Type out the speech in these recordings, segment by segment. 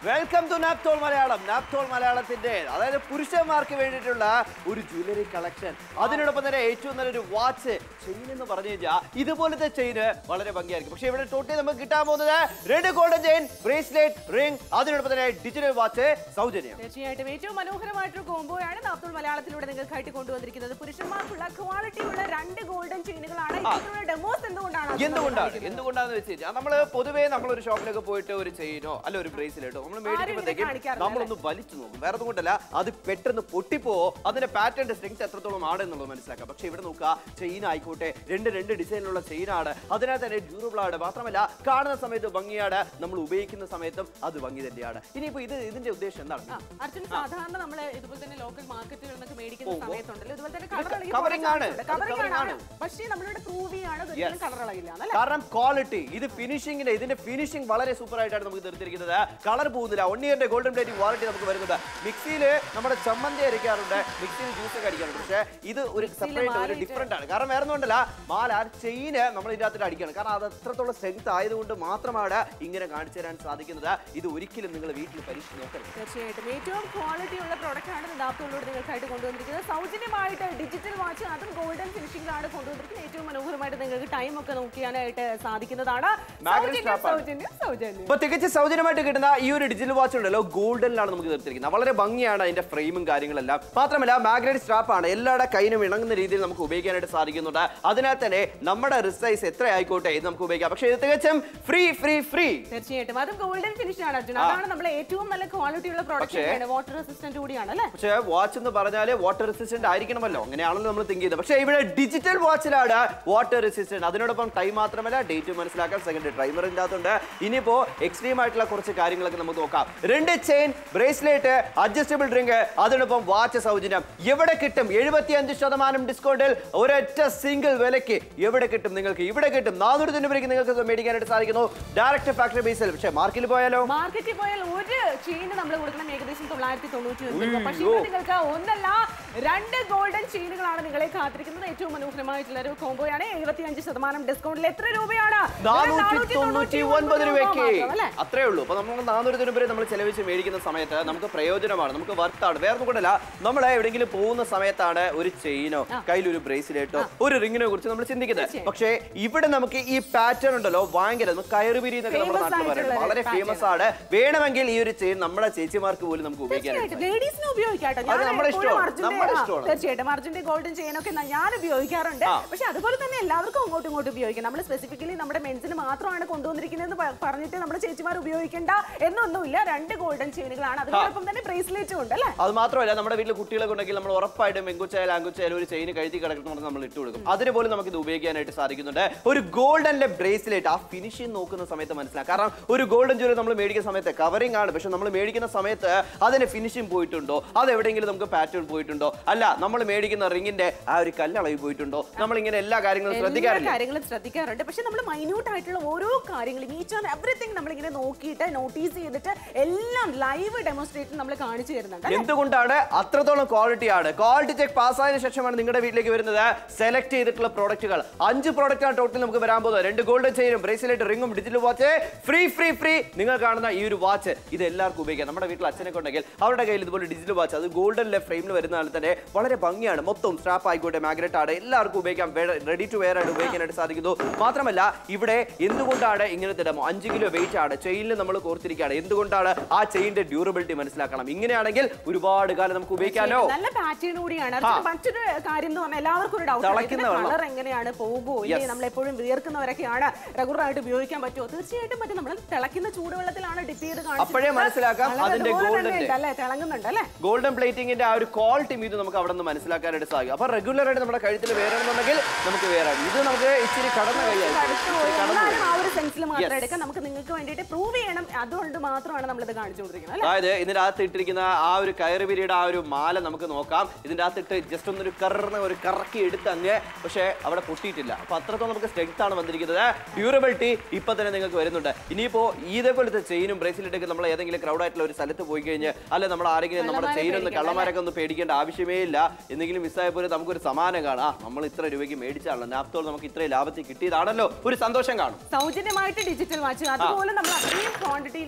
Welcome to Naaptol Malayalam Naaptol മലയാളത്തിന്റെ അതായത് പുരുഷന്മാർക്ക് വേണ്ടിയിട്ടുള്ള ഒരു ജ്വല്ലറി കളക്ഷൻ അതിനോടൊപ്പം തന്നെ ഏറ്റവും നല്ലൊരു വാച്ച് ചെയിൻ എന്ന് പറഞ്ഞു കഴിഞ്ഞാൽ ഇതുപോലത്തെ ചെയിന് വളരെ ഭംഗിയായിരിക്കും പക്ഷേ ഇവിടെ ടോട്ടൽ നമുക്ക് കിട്ടാൻ പോകുന്നത് red golden chain bracelet ring അതിനോടൊപ്പം തന്നെ ഡിജിറ്റൽ വാച്ച് സൗജന്യം തീർച്ചയായിട്ടും ഏറ്റവും മനോഹരമായിട്ടൊരു കോംബോയാണ് നാപ്തോൾ മലയാളത്തിലൂടെ നിങ്ങൾക്കായിട്ട് കൊണ്ടുവന്നിരിക്കുന്നത് പുരുഷന്മാർക്കുള്ള ക്വാളിറ്റി ഉള്ള രണ്ട് ഗോൾഡൻ ചെയിനുകളാണ് ഇതിനുള്ള ഡെമോസ് എന്തുകൊണ്ടാണ് അത് എന്തുകൊണ്ടാണ് കാണിക്കുന്നത്? എന്തുകൊണ്ടാന്ന് വെച്ച് കഴിഞ്ഞാൽ നമ്മള് പൊതുവേ നമ്മൾ ഒരു ഷോപ്പിലൊക്കെ പോയിട്ട് ഒരു ചെയിനോ അല്ല ഒരു ബ്രേസ്ലെറ്റോ നമ്മൾ മേടിക്കുമ്പോഴത്തേക്കും കാണിക്കാറില്ല, നമ്മളൊന്ന് വലിച്ചു നോക്കും വേറെ ഒന്നും കൊണ്ടല്ല അത് പെട്ടെന്ന് പൊട്ടിപ്പോവോ അതിന്റെ പാറ്റേൺ സ്ട്രെങ്ത് എത്രത്തോളം ആണ് എന്നുള്ളത് മനസ്സിലാക്കാം പക്ഷെ ഇവിടെ നോക്കുക ചെയിൻ ആയിക്കോട്ടെ രണ്ട് രണ്ട് ഡിസൈനിലുള്ള ചെയിനാണ് അതിനാൽ തന്നെ ഡ്യൂറബിൾ ആണ് മാത്രമല്ല കാണുന്ന സമയത്ത് ഭംഗിയാണ് നമ്മൾ ഉപയോഗിക്കുന്ന സമയത്തും അത് ഭംഗി തന്നെയാണ് ഇനിയിപ്പോ ഇത് ഇതിന്റെ ഉദ്ദേശം എന്താണ് ആ, അർജുൻ സാധാരണ നമ്മൾ ഇതുപോലെ തന്നെ ലോക്കൽ മാർക്കറ്റുകളിൽ നിന്നൊക്കെ മേടിക്കുന്ന പോകുമ്പോ സമയത്തുണ്ടല്ലോ ഇതുപോലെ തന്നെ ഇത് കളർ covering ആണ്. അത് കവറിംഗ് covering ആണ് ആണ്. പക്ഷേ നമ്മളിവിടെ പ്രൂവ് ചെയ്യാണ് Yes. ഒരിക്കലും കളർ ഇളകില്ല എന്നല്ലേ കാരണം ക്വാളിറ്റി ഇത് ഫിനിഷിംഗിന്റെ ഇതിന്റെ ഫിനിഷിംഗ് വളരെ സൂപ്പർ ആയിട്ടാണ് നമുക്ക് തീർത്തിരിക്കുന്നത് കളർ പോകുന്നില്ല വൺ ഇയറിന്റെ ഗോൾഡൻ പ്ലേറ്റിംഗ് വാറണ്ടി നമുക്ക് വരുന്നത് മിക്സിയിൽ നമ്മുടെ ചമ്മന്തി അരയ്ക്കാറുണ്ട് മിക്സിയിൽ ജ്യൂസ് ഒക്കെ അടിക്കാറുണ്ട് പക്ഷേ ഇത് ഒരു സെപ്പറേറ്റ് ഒരു മാറിയിട്ട്. ഡിഫറെന്റ് ആണ് കാരണം വേറെ ഒന്നുമല്ല മാല ചെയിന് നമ്മൾ ഇതിന്റെ അകത്ത് അടിക്കണം കാരണം അത് അത്രത്തോളം സ്ട്രെങ്ത് ആയതുകൊണ്ട് മാത്രമാണ് ഇങ്ങനെ കാണിച്ചു തരാൻ സാധിക്കുന്നത് ഇത് ഒരിക്കലും നിങ്ങൾ വീട്ടിൽ പരീക്ഷ നോക്കരുത് തീർച്ചയായിട്ടും ഏറ്റവും ക്വാളിറ്റി ഉള്ള പ്രോഡക്റ്റ് ആണ് നാപ്തോളിലൂടെ നിങ്ങൾക്കായിട്ട് കൊണ്ടുവന്നിരിക്കുന്നത് സൗജന്യമായിട്ട് ഡിജിറ്റൽ വാച്ച് അതും ഗോൾഡൻ ഫിനിഷിംഗിലാണ് കൊണ്ടുവന്നിരിക്കുന്നത് ഏറ്റവും മനോഹരമായിട്ട് നിങ്ങൾക്ക് ടൈം ഒക്കെ നോക്കിയാനായിട്ട് സാധിക്കുന്നതാണ് Magnet സൗജന്യം strap ആണ്. സൗജന്യം സൗജന്യം ഇപ്പൊ തികച്ച സൗജന്യമായിട്ട് കിട്ടുന്ന ഈ ഒരു ഡിജിറ്റൽ വാച്ച് ഉണ്ടല്ലോ ഗോൾഡനിലാണ് നമുക്ക് തീർത്തിരിക്കുന്നത് വളരെ ഭംഗിയാണ് അതിന്റെ ഫ്രെയിമും കാര്യങ്ങളെല്ലാം മാത്രമല്ല മാഗ്നറ്റ് സ്ട്രാപ്പ് ആണ് എല്ലാവരുടെ കയ്യിനും ഇണങ്ങുന്ന രീതിയിൽ നമുക്ക് ഉപയോഗിക്കാനായിട്ട് സാധിക്കുന്നുണ്ട് അതിനാൽ തന്നെ നമ്മുടെ റിസൈസ് എത്ര ആയിക്കോട്ടെ ഇത് നമുക്ക് ഉപയോഗിക്കാം പക്ഷേ ഇത് തികച്ചും ഫ്രീ ഫ്രീ ഫ്രീ തീർച്ചയായിട്ടും അതും ഗോൾഡൻ ഫിനിഷ് ആണ് അർജുൻ അതാണ് നമ്മൾ ഏറ്റവും നല്ല ക്വാളിറ്റി ഉള്ള പ്രോഡക്റ്റ് പക്ഷേ- ആണ് വാട്ടർ റെസിസ്റ്റന്റ് കൂടിയാണ് അല്ലേ പക്ഷേ വാച്ച് എന്ന് പറഞ്ഞാല് വാട്ടർ റെസിസ്റ്റന്റ് ആയിരിക്കണമല്ലോ അങ്ങനെയാണല്ലോ നമ്മൾ തിങ്ക് ചെയ്തത് പക്ഷേ ഇവിടെ ഡിജിറ്റൽ വാച്ചിലാണ് വാട്ടർ റെസിസ്റ്റന്റ് അതിനോടൊപ്പം ടൈം മാത്രമല്ല ഡേറ്റ് മനസ്സിലാക്കാൻ സെക്കൻഡ് ടൈമർ ഇല്ലാത്തതുണ്ട് ഇനിയിപ്പോ എക്സ്ട്രീം ആയിട്ടുള്ള കുറച്ച് കാര്യങ്ങളൊക്കെ നമുക്ക് നോക്കാം രണ്ട് ചെയിൻ ബ്രേസ്ലെറ്റ് അഡ്ജസ്റ്റബിൾ ഡ്രിങ്ക് അതിനൊപ്പം വാച്ച് സൗജന്യം എവിടെ കിട്ടും എഴുപത്തി അഞ്ച് ശതമാനം ഡിസ്കൗണ്ടിൽ ഒരൊറ്റ സിംഗിൾ വിലയ്ക്ക് എവിടെ കിട്ടും നിങ്ങൾക്ക് ഇവിടെ കിട്ടും നാനൂറ് രൂപയ്ക്ക് നിങ്ങൾക്ക് ഇത് മേടിക്കാനായിട്ട് സാധിക്കുന്നു ഡയറക്റ്റ് ഫാക്ടറി ബേസിൽ പക്ഷേ മാർക്കിൽ പോയാലോ മാർക്കറ്റിൽ പോയാൽ ഒരു ചെയിന് നമ്മൾ കൊടുക്കണം ഏകദേശം തൊള്ളായിരത്തി തൊണ്ണൂറ്റി ഒൻപത് രൂപ പക്ഷേ ഉയ്യോ. ഇവിടെ നിങ്ങൾക്ക് ഒന്നല്ല രണ്ട് ഗോൾഡൻ ചെയിനുകളാണ് നിങ്ങളെ കാത്തിരിക്കുന്നത് ഏറ്റവും മനോഹരമായിട്ടുള്ള ഒരു കോംബോയാണ് എഴുപത്തി അഞ്ച് ശതമാനം ഡിസ്കൗണ്ടിൽ എത്ര രൂപയാണ് നാനൂറ്റി തൊണ്ണൂറ്റി ഒൻപത് രൂപയ്ക്ക് മാത്രം, അല്ലേ? അത്രേ ഉള്ളൂ അപ്പൊ നമ്മൾ നാനൂറ് രൂപ വരെ നമ്മൾ ചെലവഴിച്ച് മേടിക്കുന്ന സമയത്ത് നമുക്ക് പ്രയോജനമാണ് നമുക്ക് വർത്താണ് വേറെ ഒന്നും കൊണ്ടല്ല നമ്മൾ എവിടെയെങ്കിലും പോകുന്ന സമയത്താണ് ഒരു ചെയിനോ കയ്യിൽ ഒരു ബ്രേസ്ലെറ്റോ ഒരു റിങ്ങിനെ കുറിച്ച് നമ്മൾ ചിന്തിക്കുന്നത് തീർച്ചയായും. പക്ഷേ ഇവിടെ നമുക്ക് ഈ പാറ്റേൺ ഉണ്ടല്ലോ ഭയങ്കര നമുക്ക് കയറുപിരി എന്നൊക്കെ നമ്മുടെ Famous നാട്ടിൽ പറയുന്നത് ആയിട്ടുള്ള വളരെ ഒരു ഫേമസ് ആണ് വേണമെങ്കിൽ ഈ ഒരു ചെയിൻ നമ്മുടെ ചേച്ചിമാർക്ക് പോലും നമുക്ക് ഉപയോഗിക്കാനായിട്ട് തീർച്ചയായിട്ടും ലേഡീസിന് ഉപയോഗിക്കാട്ടോ അത് ഞാൻ നമ്മുടെ എപ്പോഴും ഇഷ്ടമാണ്. അർജുന്റെ- നമ്മുടെ ആ, ഇഷ്ടമാണ്. തീർച്ചയായിട്ടും അർജുന്റെ ഗോൾഡൻ ചെയിനൊക്കെ ഞാൻ ഉപയോഗിക്കാറുണ്ട് ആ. പക്ഷെ അതുപോലെ തന്നെ എല്ലാവർക്കും അങ്ങോട്ടും ഇങ്ങോട്ടും ഉപയോഗിക്കാം നമ്മൾ സ്പെസിഫിക്കലി നമ്മുടെ മെൻസിന് മാത്രമാണ് കൊണ്ടുവന്നിരിക്കുന്നത് പറഞ്ഞിട്ട് നമ്മുടെ ചേച്ചിമാർ ഉപയോഗിക്കേണ്ട എന്നൊന്നുമില്ല രണ്ട് ഗോൾഡൻ ചെയിനുകളാണ് അതിനോടൊപ്പം തന്നെ ബ്രേസ്ലെറ്റും ഉണ്ട് അല്ലേ അത് മാത്രമല്ല നമ്മുടെ വീട്ടിൽ കുട്ടികളൊക്കെ ഉണ്ടെങ്കിൽ നമ്മൾ ഉറപ്പായിട്ടും പെങ്കുച്ചായാലും ആങ്കുച്ചായാലും ഒരു ചെയിൻ കഴുതി കിടക്കണം നമ്മൾ ഇട്ട് കൊടുക്കും അതിന് പോലും നമുക്ക് ഇത് ഉപയോഗിക്കാനായിട്ട് സാധിക്കുന്നുണ്ട് ഒരു ഗോൾഡന്റെ ബ്രേസ്ലെറ്റ് ആ ഫിനിഷിംഗ് നോക്കുന്ന സമയത്ത് മനസ്സിലാക്കാം കാരണം ഒരു ഗോൾഡൻ ജ്വല്ലറി നമ്മൾ മേടിക്കുന്ന സമയത്ത് കവറിംഗ് ആണ് പക്ഷെ നമ്മൾ മേടിക്കുന്ന സമയത്ത് അതിന് ഫിനിഷിംഗ് പോയിട്ടുണ്ടോ അത് എവിടെയെങ്കിലും നമുക്ക് പാറ്റേൺ പോയിട്ടുണ്ടോ അല്ല നമ്മൾ മേടിക്കുന്ന റിങ്ങിന്റെ ആ ഒരു കല്ലളവ് പോയിട്ടുണ്ടോ നമ്മൾ ഇങ്ങനെ എല്ലാ കാര്യങ്ങളും എല്ലാ ശ്രദ്ധിക്കാറില്ല കാര്യങ്ങളും ശ്രദ്ധിക്കാറുണ്ട് പക്ഷെ നമ്മൾ മൈന്യൂട്ട് ആയിട്ടുള്ള ഓരോ കാര്യങ്ങളും ഈച്ച് ആൻഡ് എവറിത്തിങ് നമ്മൾ ഇങ്ങനെ നോക്കിയിട്ട് നോട്ടീസ് ചെയ്തിട്ട് എല്ലാം ലൈവ് ഡെമോൺസ്ട്രേറ്റ് നമ്മൾ കാണിച്ചു തരുന്നുണ്ട് അല്ലേ? എന്തുകൊണ്ടാണ് അത്രത്തോളം ക്വാളിറ്റി ആണ് ക്വാളിറ്റി ചെക്ക് പാസ്സായതിനു ശേഷമാണ് നിങ്ങളുടെ വീട്ടിലേക്ക് വരുന്നത് സെലക്ട് ചെയ്തിട്ടുള്ള പ്രോഡക്റ്റുകൾ അഞ്ച് പ്രോഡക്റ്റ് ആണ് ടോട്ടൽ നമുക്ക് വരാൻ പോകുന്നത് രണ്ട് ഗോൾഡൻ ചെയിനും ബ്രേസ്ലെറ്റ് റിങ്ങും digital watch free free free നിങ്ങൾ കാണുന്ന ഈ ഒരു വാച്ച് ഇത് എല്ലാവർക്കും ഉപയോഗിക്കാം നമ്മുടെ വീട്ടിൽ അച്ഛനൊക്കെ ഉണ്ടെങ്കിൽ അവരുടെ കയ്യിൽ ഇതുപോലെ ഡിജിറ്റൽ വാച്ച് അത് ഗോൾഡനിലെ ഫ്രെയിമിൽ വരുന്നതാണ് തന്നെ വളരെ ഭംഗിയാണ് മൊത്തം സ്ട്രാപ്പ് ആയിക്കോട്ടെ മാഗ്നറ്റ് ആണ് എല്ലാവർക്കും ഉപയോഗിക്കാം റെഡി ടു വെയർ ആയിട്ട് ഉപയോഗിക്കാനായിട്ട് സാധിക്കുന്നു മാത്രമല്ല ഇവിടെ എന്തുകൊണ്ടാണ് ഇങ്ങനത്തെ ഡെമോ അഞ്ച് കിലോ വെയിറ്റ് ആണ് ചെയിനിൽ നമ്മൾ കോർത്തിരിക്കുകയാണ് എന്തുകൊണ്ടാണ് ആ ചെയിന്റെ ഡ്യൂറബിലിറ്റി മനസ്സിലാക്കണം ഇങ്ങനെയാണെങ്കിൽ ഒരുപാട് കാലം നമുക്ക് ഉപയോഗിക്കാലോ നല്ല പാറ്റേൺ കൂടിയാണ് അത് മറ്റൊരു കാര്യം എന്ന് പറഞ്ഞാൽ എല്ലാവർക്കും ഒരു തിളയ്ക്കുന്ന ഡൗട്ട് വെള്ളം. കളർ എങ്ങനെയാണ് പോകുമോ ഇല്ലേ നമ്മൾ എപ്പോഴും വിയർക്കുന്നവരൊക്കെയാണ് റെഗുലർ ആയിട്ട് ഉപയോഗിക്കാൻ പറ്റുമോ തീർച്ചയായിട്ടും പറ്റും നമ്മൾ തിളയ്ക്കുന്ന ചൂടുവെള്ളത്തിലാണ് ഡിപ്പ് ചെയ്ത് അപ്പോഴേ മനസ്സിലാക്കാം അതിന്റെ golden ന്റെ. അല്ലേ തിളങ്ങുന്നുണ്ട് അല്ലേ ഗോൾഡൻ പ്ലേറ്റിംഗിന്റെ ആ ഒരു ക്വാളിറ്റി ഇത് നമുക്ക് അവിടെ നിന്ന് മനസ്സിലാക്കാനായിട്ട് സാധിക്കും അപ്പൊ റെഗുലർ ആയിട്ട് നമ്മുടെ കഴുത്തിൽ വേണമെന്നുണ്ടെങ്കിൽ നമുക്ക് വേറെ ഇത് നമുക്ക് ഇച്ചിരി കടന്ന കൈയായിരിക്കും അടുത്ത് പോയി ഇച്ചിരി കടന്നു പോയി. എന്നാലും ആ ഒരു സെൻസിൽ മാത്രം Yes. എടുക്കാം നമുക്ക് നിങ്ങൾക്ക് വേണ്ടിയിട്ട് പ്രൂവ് ചെയ്യണം അതുകൊണ്ട് മാത്രമാണ് നമ്മളിത് കാണിച്ചുകൊണ്ടിരിക്കുന്നത് അല്ലേ അതായത് ഇതിന്റെ അകത്ത് ഇട്ടിരിക്കുന്ന ആ ഒരു കയറുപിരിയുടെ ആ ഒരു മാല നമുക്ക് നോക്കാം ഇതിന്റെ അകത്തിട്ട് ജസ്റ്റ് ഒന്നൊരു കറന്ന ഒരു കറക്കി എടുത്ത് അങ്ങ് പക്ഷേ അവിടെ പൊട്ടിയിട്ടില്ല അപ്പൊ അത്രത്തോളം നമുക്ക് സ്ട്രെങ്ത് ആണ് വന്നിരിക്കുന്നത് ഡ്യൂറബിലിറ്റി ഇപ്പൊ തന്നെ നിങ്ങൾക്ക് വരുന്നുണ്ട് ഇനിയിപ്പോ ഇതേപോലത്തെ ചെയിനും ബ്രേസ്ലെറ്റൊക്കെ നമ്മൾ ഏതെങ്കിലും ക്രൗഡ് ആയിട്ടുള്ള ഒരു സ്ഥലത്ത് പോയി കഴിഞ്ഞ് അല്ലെ നമ്മൾ ആരെങ്കിലും നമ്മുടെ കള്ളന്മാരെ ചെയിൻ ഒന്ന് പേടിക്കണ്ട, കള്ളന്മാരൊക്കെ ഒന്ന് പേടിക്കേണ്ട ആവശ്യമേ ഇല്ല എന്തെങ്കിലും മിസ്സായ പോലെ നമുക്കൊരു സമാനം കാണാം ആ, നമ്മൾ ഇത്ര രൂപയ്ക്ക് മേടിച്ചാണല്ലോ നാപ്തോൾ നമുക്ക് ഇത്രയും ലാഭത്തിൽ കിട്ടിയതാണല്ലോ ഒരു സന്തോഷം കാണും സൗജന്യമായിട്ട് ഡിജിറ്റൽ വാച്ച് അതുപോലെ നമ്മൾ അത്രയും ക്വാണ്ടിറ്റി ക്വാളിറ്റി